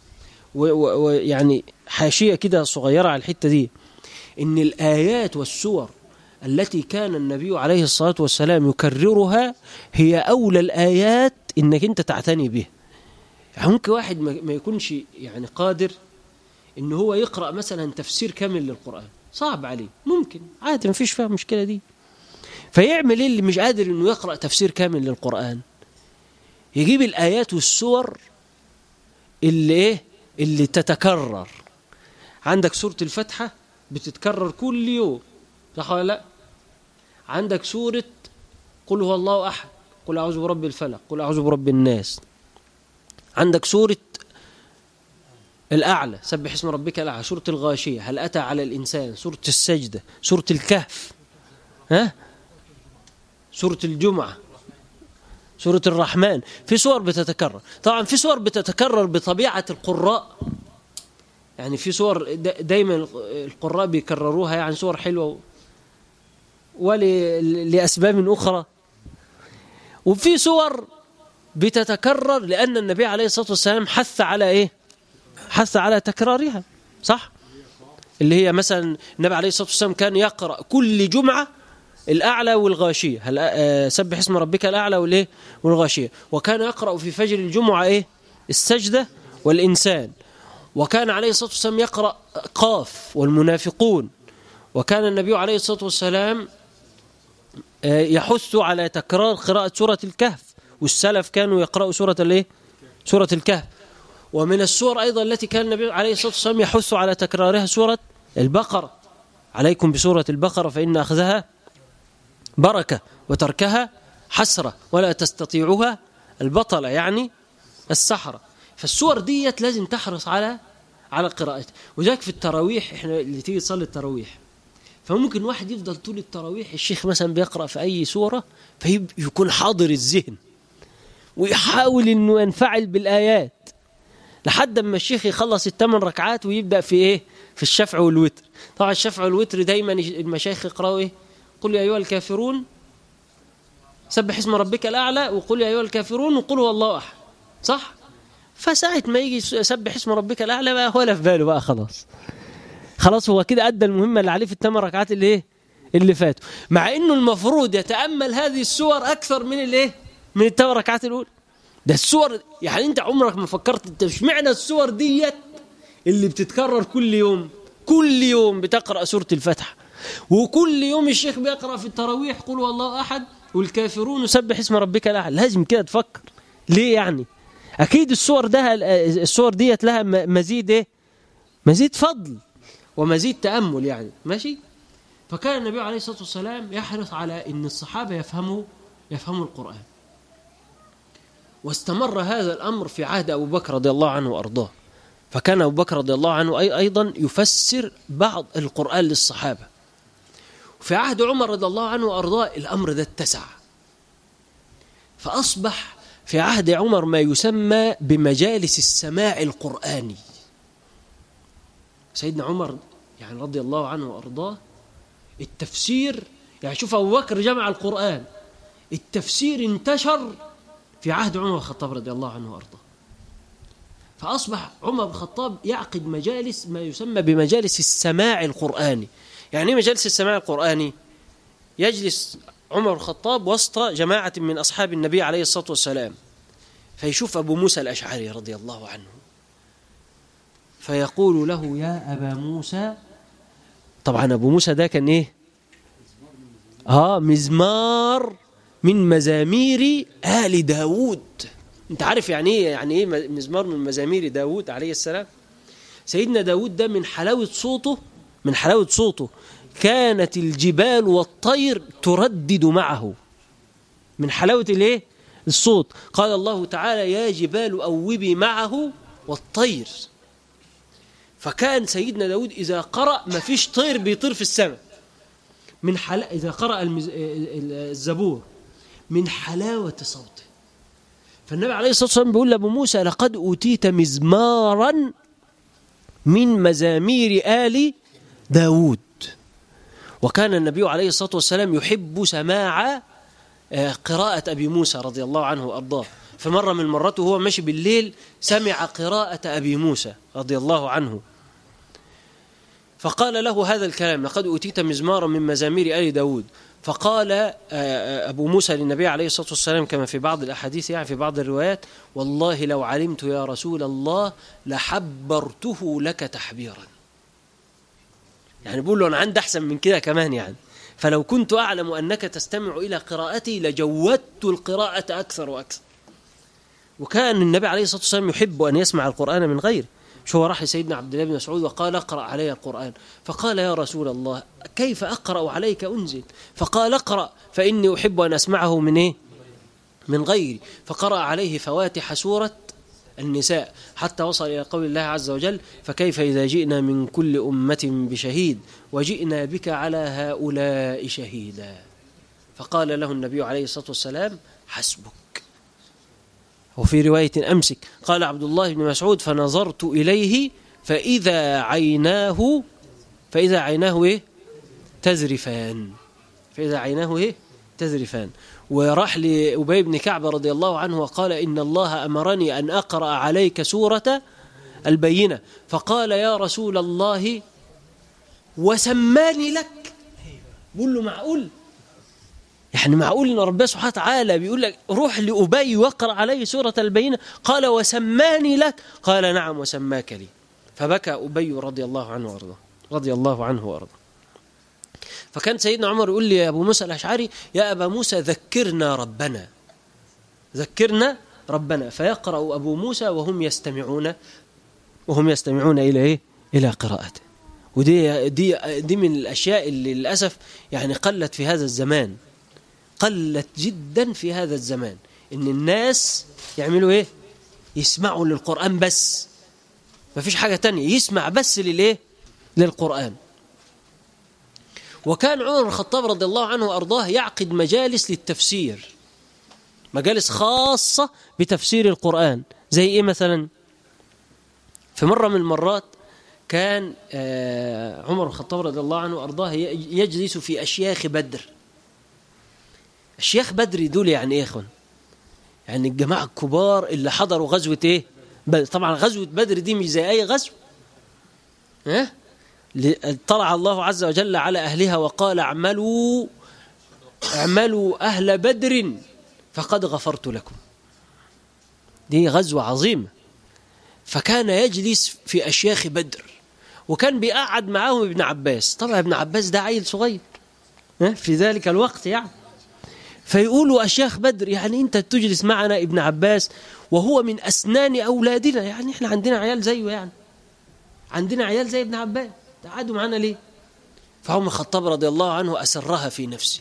ويعني حاشية كده صغيرة على الحتة دي إن الآيات والسور التي كان النبي عليه الصلاة والسلام يكررها هي أولى الآيات إنك أنت تعتني به يعني ممكن واحد ما يكونش يعني قادر إن هو يقرأ مثلا تفسير كامل للقرآن صعب عليه ممكن عادي ما فيش فيها مشكلة دي فيعمل إيه اللي مش قادر إنه يقرأ تفسير كامل للقرآن يجيب الآيات والسور اللي إيه اللي تتكرر عندك سورة الفتحة بتتكرر كل يوم صح ولا لا عندك سورة قل هو الله أحد قل أعوذ برب الفلق قل أعوذ برب الناس عندك سورة الأعلى سبح اسم ربك الأعلى سورة الغاشية هل أتى على الإنسان سورة السجدة سورة الكهف ها سورة الجمعة سورة الرحمن في سور بتتكرر طبعا في سور بتتكرر بطبيعة القراء يعني في سور دايما القراء بيكرروها يعني سور حلوة ولأسباب أخرى وفي سور بتتكرر لأن النبي عليه الصلاة والسلام حث على إيه حث على تكرارها صح اللي هي مثلا النبي عليه الصلاة والسلام كان يقرأ كل جمعة الأعلى والغاشية هل أه سبح اسم ربك الأعلى والإيه والغاشية وكان يقرأ في فجر الجمعة إيه السجدة والإنسان وكان عليه الصلاة والسلام يقرأ قاف والمنافقون وكان النبي عليه الصلاة والسلام يحث على تكرار قراءة سورة الكهف والسلف كانوا يقرأوا سورة الايه سورة الكهف ومن السور أيضا التي كان النبي عليه الصلاة والسلام يحث على تكرارها سورة البقرة عليكم بسورة البقرة فإن أخذها بركة وتركها حسرة ولا تستطيعها البطلة يعني السحرة فالسور ديت لازم تحرص على على قراءته وذاك في التراويح احنا اللي تيجي تصلي التراويح فممكن واحد يفضل طول التراويح الشيخ مثلا بيقرأ في أي سورة فيكون حاضر الذهن ويحاول انه ينفعل بالآيات لحد ما الشيخ يخلص الثمان ركعات ويبدأ في ايه في الشفع والوتر طبعا الشفع والوتر دايما المشايخ يقرأوا ايه قل يا أيها الكافرون سبح اسم ربك الأعلى وقل يا أيها الكافرون وقل هو الله أحد صح فساعة ما يجي يسبح اسم ربك الأعلى بقى ولا في باله بقى خلاص خلاص هو كده أدى المهمة اللي عليه في الثمان ركعات اللي ايه اللي فاتوا مع انه المفروض يتامل هذه السور اكثر من الايه من الثمان ركعات الاولى ده السور يعني انت عمرك ما فكرت انت مش معنى السور ديت اللي بتتكرر كل يوم كل يوم بتقرا سوره الفتح وكل يوم الشيخ بيقرا في التراويح قل هو الله احد والكافرون يسبح اسم ربك الاعلى لازم كده تفكر ليه يعني اكيد الصور ده الصور ديت لها مزيد ايه مزيد فضل ومزيد تامل يعني ماشي فكان النبي عليه الصلاه والسلام يحرص على ان الصحابه يفهموا يفهموا القران واستمر هذا الامر في عهد ابو بكر رضي الله عنه وارضاه فكان ابو بكر رضي الله عنه أي ايضا يفسر بعض القران للصحابه في عهد عمر رضي الله عنه وارضاه الامر ده اتسع فاصبح في عهد عمر ما يسمى بمجالس السماع القراني سيدنا عمر يعني رضي الله عنه وارضاه التفسير يعني شوف ابو بكر جمع القران التفسير انتشر في عهد عمر بن الخطاب رضي الله عنه وارضاه فاصبح عمر بن الخطاب يعقد مجالس ما يسمى بمجالس السماع القراني يعني ايه مجالس السماع القراني يجلس عمر بن الخطاب وسط جماعه من اصحاب النبي عليه الصلاه والسلام فيشوف ابو موسى الاشعري رضي الله عنه فيقول له يا ابا موسى طبعا ابو موسى ده كان ايه اه مزمار من مزامير آل داود انت عارف يعني ايه يعني ايه مزمار من مزامير داود عليه السلام سيدنا داود ده من حلاوة صوته من حلاوة صوته كانت الجبال والطير تردد معه من حلاوة الايه الصوت قال الله تعالى يا جبال أوبي معه والطير فكان سيدنا داود إذا قرأ ما فيش طير بيطير في السماء من حل... إذا قرأ المز... الزبور من حلاوة صوته فالنبي عليه الصلاة والسلام بيقول لأبو موسى لقد أوتيت مزمارا من مزامير آل داود وكان النبي عليه الصلاة والسلام يحب سماع قراءة أبي موسى رضي الله عنه وأرضاه فمرة من المرات وهو ماشي بالليل سمع قراءة أبي موسى رضي الله عنه فقال له هذا الكلام لقد أوتيت مزمارا من مزامير آل داود فقال أبو موسى للنبي عليه الصلاة والسلام كما في بعض الأحاديث يعني في بعض الروايات والله لو علمت يا رسول الله لحبرته لك تحبيرا يعني بيقول له أنا عندي أحسن من كده كمان يعني فلو كنت أعلم أنك تستمع إلى قراءتي لجودت القراءة أكثر وأكثر وكان النبي عليه الصلاة والسلام يحب أن يسمع القرآن من غيره شو راح لسيدنا عبد الله بن مسعود وقال اقرأ علي القرآن فقال يا رسول الله كيف أقرأ عليك أنزل فقال اقرأ فإني أحب أن أسمعه من إيه من غيري فقرأ عليه فواتح سورة النساء حتى وصل إلى قول الله عز وجل فكيف إذا جئنا من كل أمة بشهيد وجئنا بك على هؤلاء شهيدا فقال له النبي عليه الصلاة والسلام حسبك وفي رواية أمسك قال عبد الله بن مسعود فنظرت إليه فإذا عيناه فإذا عيناه إيه تزرفان فإذا عيناه إيه تزرفان وراح لأبي بن كعب رضي الله عنه وقال إن الله أمرني أن أقرأ عليك سورة البينة فقال يا رسول الله وسماني لك بقول له معقول يعني معقول ان ربنا سبحانه وتعالى بيقول لك روح لأبي واقرأ عليه سورة البينة قال وسماني لك قال نعم وسماك لي فبكى أبي رضي الله عنه وارضاه رضي الله عنه وارضاه فكان سيدنا عمر يقول لي يا أبو موسى الأشعري يا أبا موسى ذكرنا ربنا ذكرنا ربنا فيقرأ أبو موسى وهم يستمعون وهم يستمعون إلى إيه؟ إلى قراءته ودي دي دي من الأشياء اللي للأسف يعني قلت في هذا الزمان قلت جدا في هذا الزمان ان الناس يعملوا ايه يسمعوا للقرآن بس مفيش حاجة تانية يسمع بس للإيه للقرآن وكان عمر بن الخطاب رضي الله عنه وأرضاه يعقد مجالس للتفسير مجالس خاصة بتفسير القرآن زي إيه مثلا في مرة من المرات كان آه، عمر بن الخطاب رضي الله عنه وأرضاه ي- يجلس في أشياخ بدر أشياخ بدر دول يعني إيه يا إخوان يعني الجماعة الكبار اللي حضروا غزوة إيه بدر. طبعا غزوة بدر دي مش زي أي غزوة ها ل- طلع الله عز وجل على أهلها وقال اعملوا اعملوا أهل بدر فقد غفرت لكم دي غزوة عظيمة فكان يجلس في أشياخ بدر وكان بيقعد معاهم ابن عباس طبعا ابن عباس ده عيل صغير ها؟ في ذلك الوقت يعني فيقولوا أشياخ بدر يعني أنت تجلس معنا ابن عباس وهو من أسنان أولادنا يعني إحنا عندنا عيال زيه يعني عندنا عيال زي ابن عباس قعدوا معانا ليه فعمر الخطاب رضي الله عنه أسرها في نفسه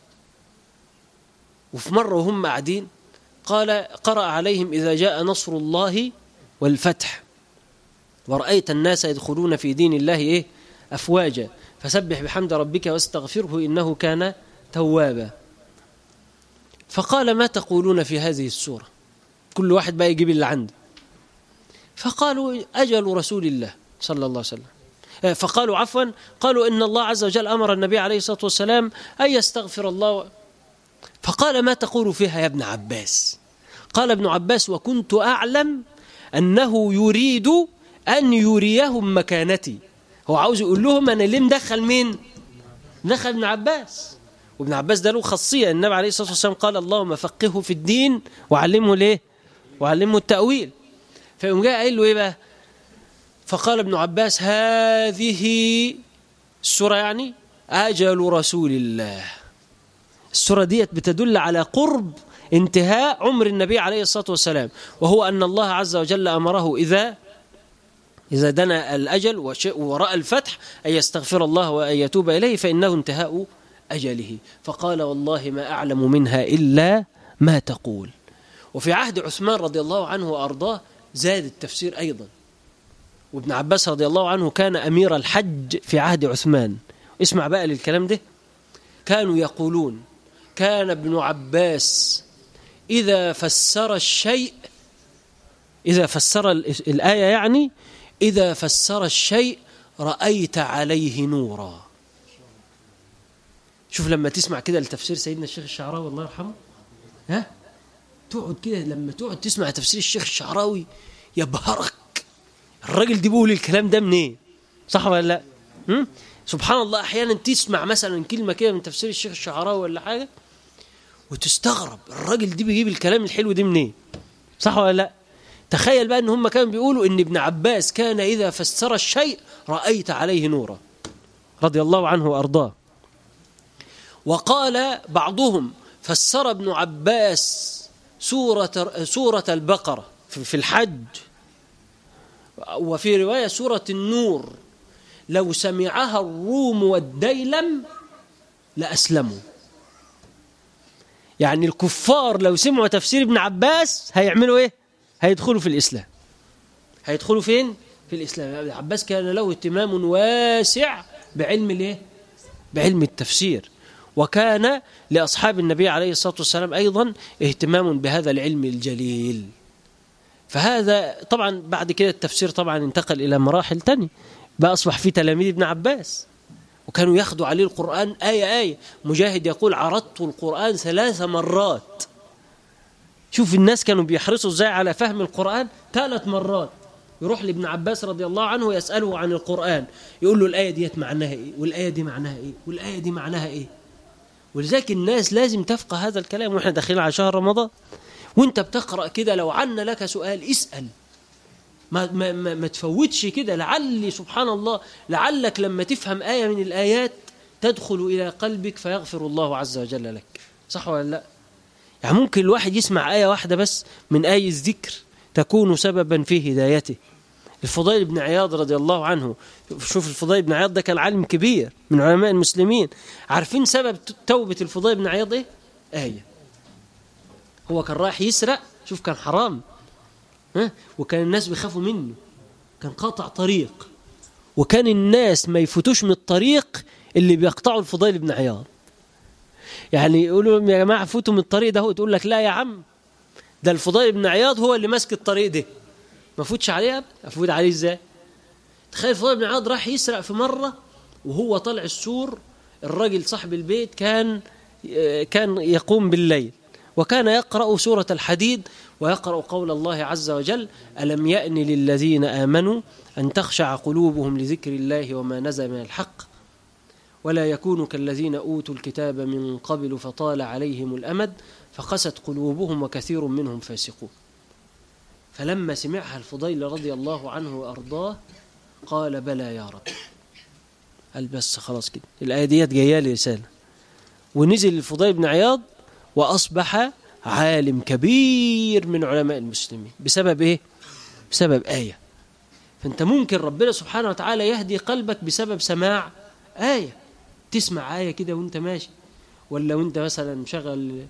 وفي مرة وهم قاعدين قال قرأ عليهم إذا جاء نصر الله والفتح ورأيت الناس يدخلون في دين الله إيه أفواجا فسبح بحمد ربك واستغفره إنه كان توابا فقال ما تقولون في هذه السورة كل واحد بقى يجيب اللي عنده فقالوا أجل رسول الله صلى الله عليه وسلم آه، فقالوا عفوا قالوا إن الله عز وجل أمر النبي عليه الصلاة والسلام أن يستغفر الله فقال ما تقول فيها يا ابن عباس قال ابن عباس وكنت أعلم أنه يريد أن يريهم مكانتي هو عاوز يقول لهم أنا ليه مدخل مين دخل ابن عباس وابن عباس ده له خاصية النبي عليه الصلاة والسلام قال اللهم فقهه في الدين وعلمه ليه وعلمه التأويل فيقوم جاي قايل له ايه بقى فقال ابن عباس هذه السورة يعني أجل رسول الله السورة ديت بتدل على قرب انتهاء عمر النبي عليه الصلاة والسلام وهو أن الله عز وجل أمره إذا إذا دنا الأجل وش- ورأى الفتح أن يستغفر الله وأن يتوب إليه فإنه انتهاء أجله فقال والله ما أعلم منها إلا ما تقول وفي عهد عثمان رضي الله عنه وأرضاه زاد التفسير أيضا وابن عباس رضي الله عنه كان أمير الحج في عهد عثمان اسمع بقى للكلام ده كانوا يقولون كان ابن عباس إذا فسر الشيء إذا فسر ال- الآية يعني إذا فسر الشيء رأيت عليه نورا شوف لما تسمع كده لتفسير سيدنا الشيخ الشعراوي الله يرحمه ها تقعد كده لما تقعد تسمع تفسير الشيخ الشعراوي يبهرك الراجل دي بيقول الكلام ده منين صح ولا لا هم؟ سبحان الله احيانا تسمع مثلا كلمه كده من تفسير الشيخ الشعراوي ولا حاجه وتستغرب الراجل دي بيجيب الكلام الحلو ده منين صح ولا لا تخيل بقى ان هم كانوا بيقولوا ان ابن عباس كان اذا فسر الشيء رايت عليه نورا رضي الله عنه وارضاه وقال بعضهم فسر ابن عباس سورة سورة البقرة في في الحج وفي رواية سورة النور لو سمعها الروم والديلم لأسلموا يعني الكفار لو سمعوا تفسير ابن عباس هيعملوا ايه هيدخلوا في الإسلام هيدخلوا فين في الإسلام ابن عباس كان له اهتمام واسع بعلم الايه بعلم التفسير وكان لأصحاب النبي عليه الصلاة والسلام أيضا اهتمام بهذا العلم الجليل فهذا طبعا بعد كده التفسير طبعا انتقل إلى مراحل تانية بقى أصبح في تلاميذ ابن عباس وكانوا ياخدوا عليه القرآن آية آية مجاهد يقول عرضت القرآن ثلاث مرات شوف الناس كانوا بيحرصوا ازاي على فهم القرآن ثلاث مرات يروح لابن عباس رضي الله عنه ويسأله عن القرآن يقول له الآية ديت معناها إيه والآية دي معناها إيه والآية دي معناها إيه ولذلك الناس لازم تفقه هذا الكلام واحنا داخلين على شهر رمضان وانت بتقرأ كده لو عنا لك سؤال اسأل ما, ما, ما, ما تفوتش كده لعل سبحان الله لعلك لما تفهم آية من الآيات تدخل إلى قلبك فيغفر الله عز وجل لك صح ولا لا يعني ممكن الواحد يسمع آية واحدة بس من آية الذكر تكون سببا في هدايته الفضيل بن عياض رضي الله عنه شوف الفضيل بن عياض ده كان عالم كبير من علماء المسلمين عارفين سبب توبة الفضيل بن عياض ايه؟ آية هو كان رايح يسرق شوف كان حرام ها وكان الناس بيخافوا منه كان قاطع طريق وكان الناس ما يفوتوش من الطريق اللي بيقطعوا الفضيل بن عياض يعني يقولوا لهم يا جماعه فوتوا من الطريق ده هو تقول لك لا يا عم ده الفضيل بن عياض هو اللي ماسك الطريق ده ما فوتش عليه افوت عليه ازاي تخيل الفضيل بن عياض راح يسرق في مره وهو طالع السور الراجل صاحب البيت كان كان يقوم بالليل وكان يقرأ سورة الحديد ويقرأ قول الله عز وجل ألم يأن للذين آمنوا أن تخشع قلوبهم لذكر الله وما نزل من الحق ولا يكونوا كالذين أوتوا الكتاب من قبل فطال عليهم الأمد فقست قلوبهم وكثير منهم فاسقون فلما سمعها الفضيل رضي الله عنه وأرضاه قال بلى يا رب قال بس خلاص كده الآية ديت جاية لي رسالة ونزل الفضيل بن عياض وأصبح عالم كبير من علماء المسلمين بسبب إيه؟ بسبب آية فأنت ممكن ربنا سبحانه وتعالى يهدي قلبك بسبب سماع آية تسمع آية كده وأنت ماشي ولا وأنت مثلا مشغل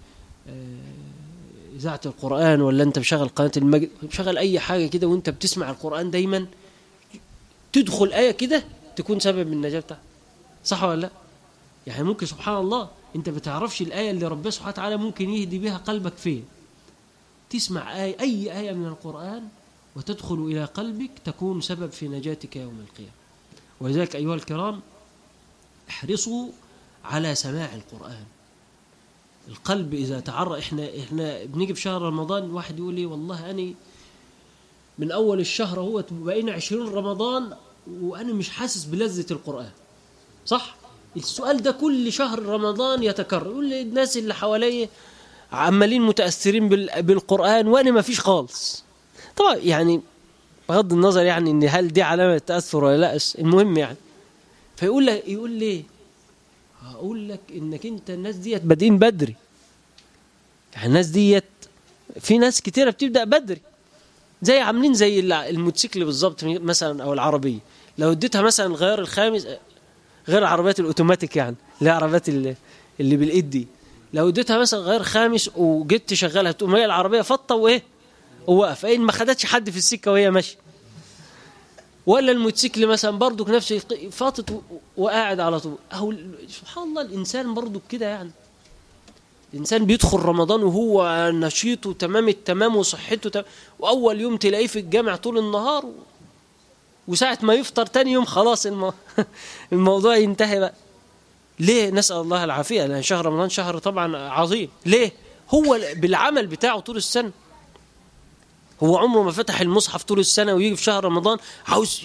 إذاعة القرآن ولا أنت مشغل قناة المجد مشغل أي حاجة كده وأنت بتسمع القرآن دايما تدخل آية كده تكون سبب من النجاة بتاعتك صح ولا لا؟ يعني ممكن سبحان الله انت بتعرفش الآية اللي ربنا سبحانه وتعالى ممكن يهدي بها قلبك فين تسمع آية أي آية من القرآن وتدخل إلى قلبك تكون سبب في نجاتك يوم القيامة ولذلك أيها الكرام احرصوا على سماع القرآن القلب إذا تعرى إحنا إحنا بنيجي في شهر رمضان واحد يقول لي والله أنا من أول الشهر هو بقينا عشرين رمضان وأنا مش حاسس بلذة القرآن صح؟ السؤال ده كل شهر رمضان يتكرر يقول لي الناس اللي حواليا عمالين متاثرين بالقران وانا ما فيش خالص طبعا يعني بغض النظر يعني ان هل دي علامه تاثر ولا لا المهم يعني فيقول لك يقول لي هقول لك انك انت الناس ديت بادئين بدري يعني الناس ديت في ناس كتيره بتبدا بدري زي عاملين زي الموتوسيكل بالظبط مثلا او العربيه لو اديتها مثلا الغيار الخامس غير العربيات الاوتوماتيك يعني اللي هي العربيات اللي, اللي بالايد دي لو اديتها مثلا غير خامس وجيت تشغلها تقوم هي العربيه فطه وايه ووقف ان ما خدتش حد في السكه وهي ماشيه ولا الموتوسيكل مثلا برضك نفسه فاطط وقاعد على طول اهو سبحان الله الانسان برضك كده يعني الانسان بيدخل رمضان وهو نشيط وتمام التمام وصحته تمام واول يوم تلاقيه في الجامع طول النهار و... وساعة ما يفطر تاني يوم خلاص المو... الموضوع ينتهي بقى ليه نسأل الله العافية لأن شهر رمضان شهر طبعا عظيم ليه هو بالعمل بتاعه طول السنة هو عمره ما فتح المصحف طول السنة ويجي في شهر رمضان عاوز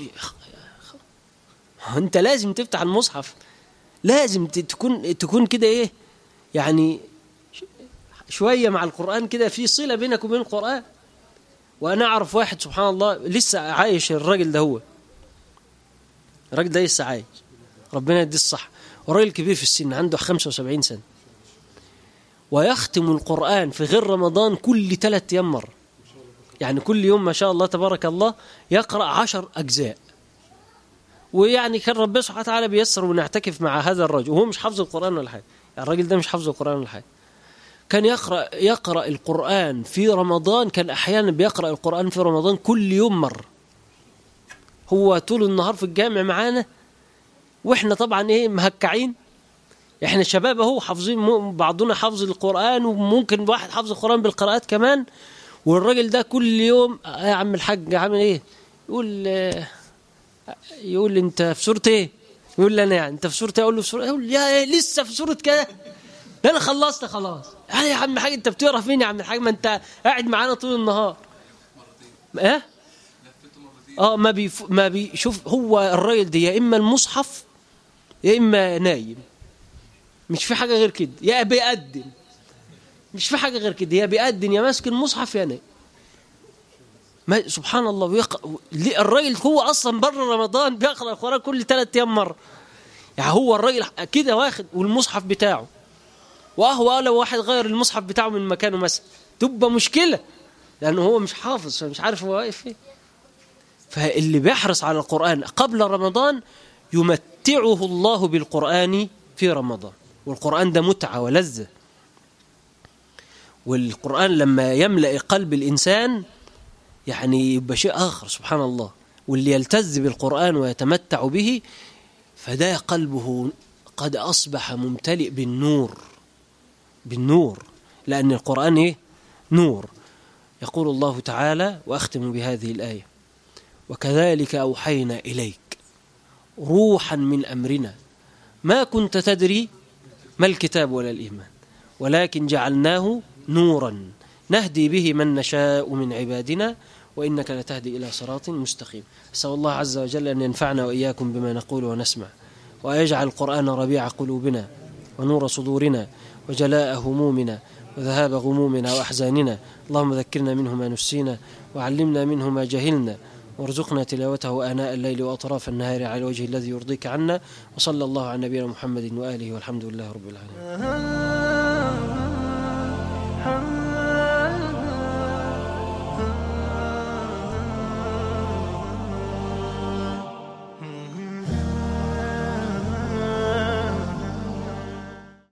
انت لازم تفتح المصحف لازم تكون تكون كده ايه يعني شوية مع القرآن كده في صلة بينك وبين القرآن وأنا أعرف واحد سبحان الله لسه عايش الراجل ده هو الراجل ده لسه عايش ربنا يديه الصحة وراجل كبير في السن عنده 75 سنة ويختم القرآن في غير رمضان كل ثلاث أيام مرة يعني كل يوم ما شاء الله تبارك الله يقرأ عشر أجزاء ويعني كان ربنا سبحانه وتعالى بيسر ونعتكف مع هذا الرجل وهو مش حافظ القرآن ولا حاجة يعني الراجل ده مش حافظ القرآن ولا حاجة كان يقرأ يقرأ القرآن في رمضان كان أحيانا بيقرأ القرآن في رمضان كل يوم مرة هو طول النهار في الجامع معانا واحنا طبعا ايه مهكعين احنا شباب اهو حافظين بعضنا حافظ القرآن وممكن واحد حافظ القرآن بالقراءات كمان والراجل ده كل يوم يا عم الحاج عامل ايه يقول يقول انت في سورة ايه يقول لي انا يعني انت في سورة ايه اقول له في سورة يقول يا إيه لسه في سورة كده ده انا خلصت خلاص يعني يا عم الحاج انت بتقرا فين يا عم الحاج ما انت قاعد معانا طول النهار ايه اه ما بيف... ما بيشوف هو الراجل ده يا اما المصحف يا اما نايم مش في حاجه غير كده يا بيقدم مش في حاجه غير كده يا بيقدم يا ماسك المصحف يا نايم ما سبحان الله ويق... الراجل هو اصلا بره رمضان بيقرا القران كل ثلاث ايام مره يعني هو الراجل كده واخد والمصحف بتاعه وهو لو واحد غير المصحف بتاعه من مكانه مثلا تبقى مشكله لانه هو مش حافظ فمش عارف هو واقف فين فاللي بيحرص على القران قبل رمضان يمتعه الله بالقران في رمضان والقران ده متعه ولذه والقران لما يملا قلب الانسان يعني يبقى شيء اخر سبحان الله واللي يلتز بالقرآن ويتمتع به فده قلبه قد أصبح ممتلئ بالنور بالنور لأن القرآن إيه؟ نور يقول الله تعالى وأختم بهذه الآية وكذلك أوحينا إليك روحا من أمرنا ما كنت تدري ما الكتاب ولا الإيمان ولكن جعلناه نورا نهدي به من نشاء من عبادنا وإنك لتهدي إلى صراط مستقيم أسأل الله عز وجل أن ينفعنا وإياكم بما نقول ونسمع ويجعل القرآن ربيع قلوبنا ونور صدورنا وجلاء همومنا وذهاب غمومنا وأحزاننا اللهم ذكرنا منه ما نسينا وعلمنا منه ما جهلنا وارزقنا تلاوته آناء الليل وأطراف النهار على الوجه الذي يرضيك عنا وصلى الله على نبينا محمد وآله والحمد لله رب العالمين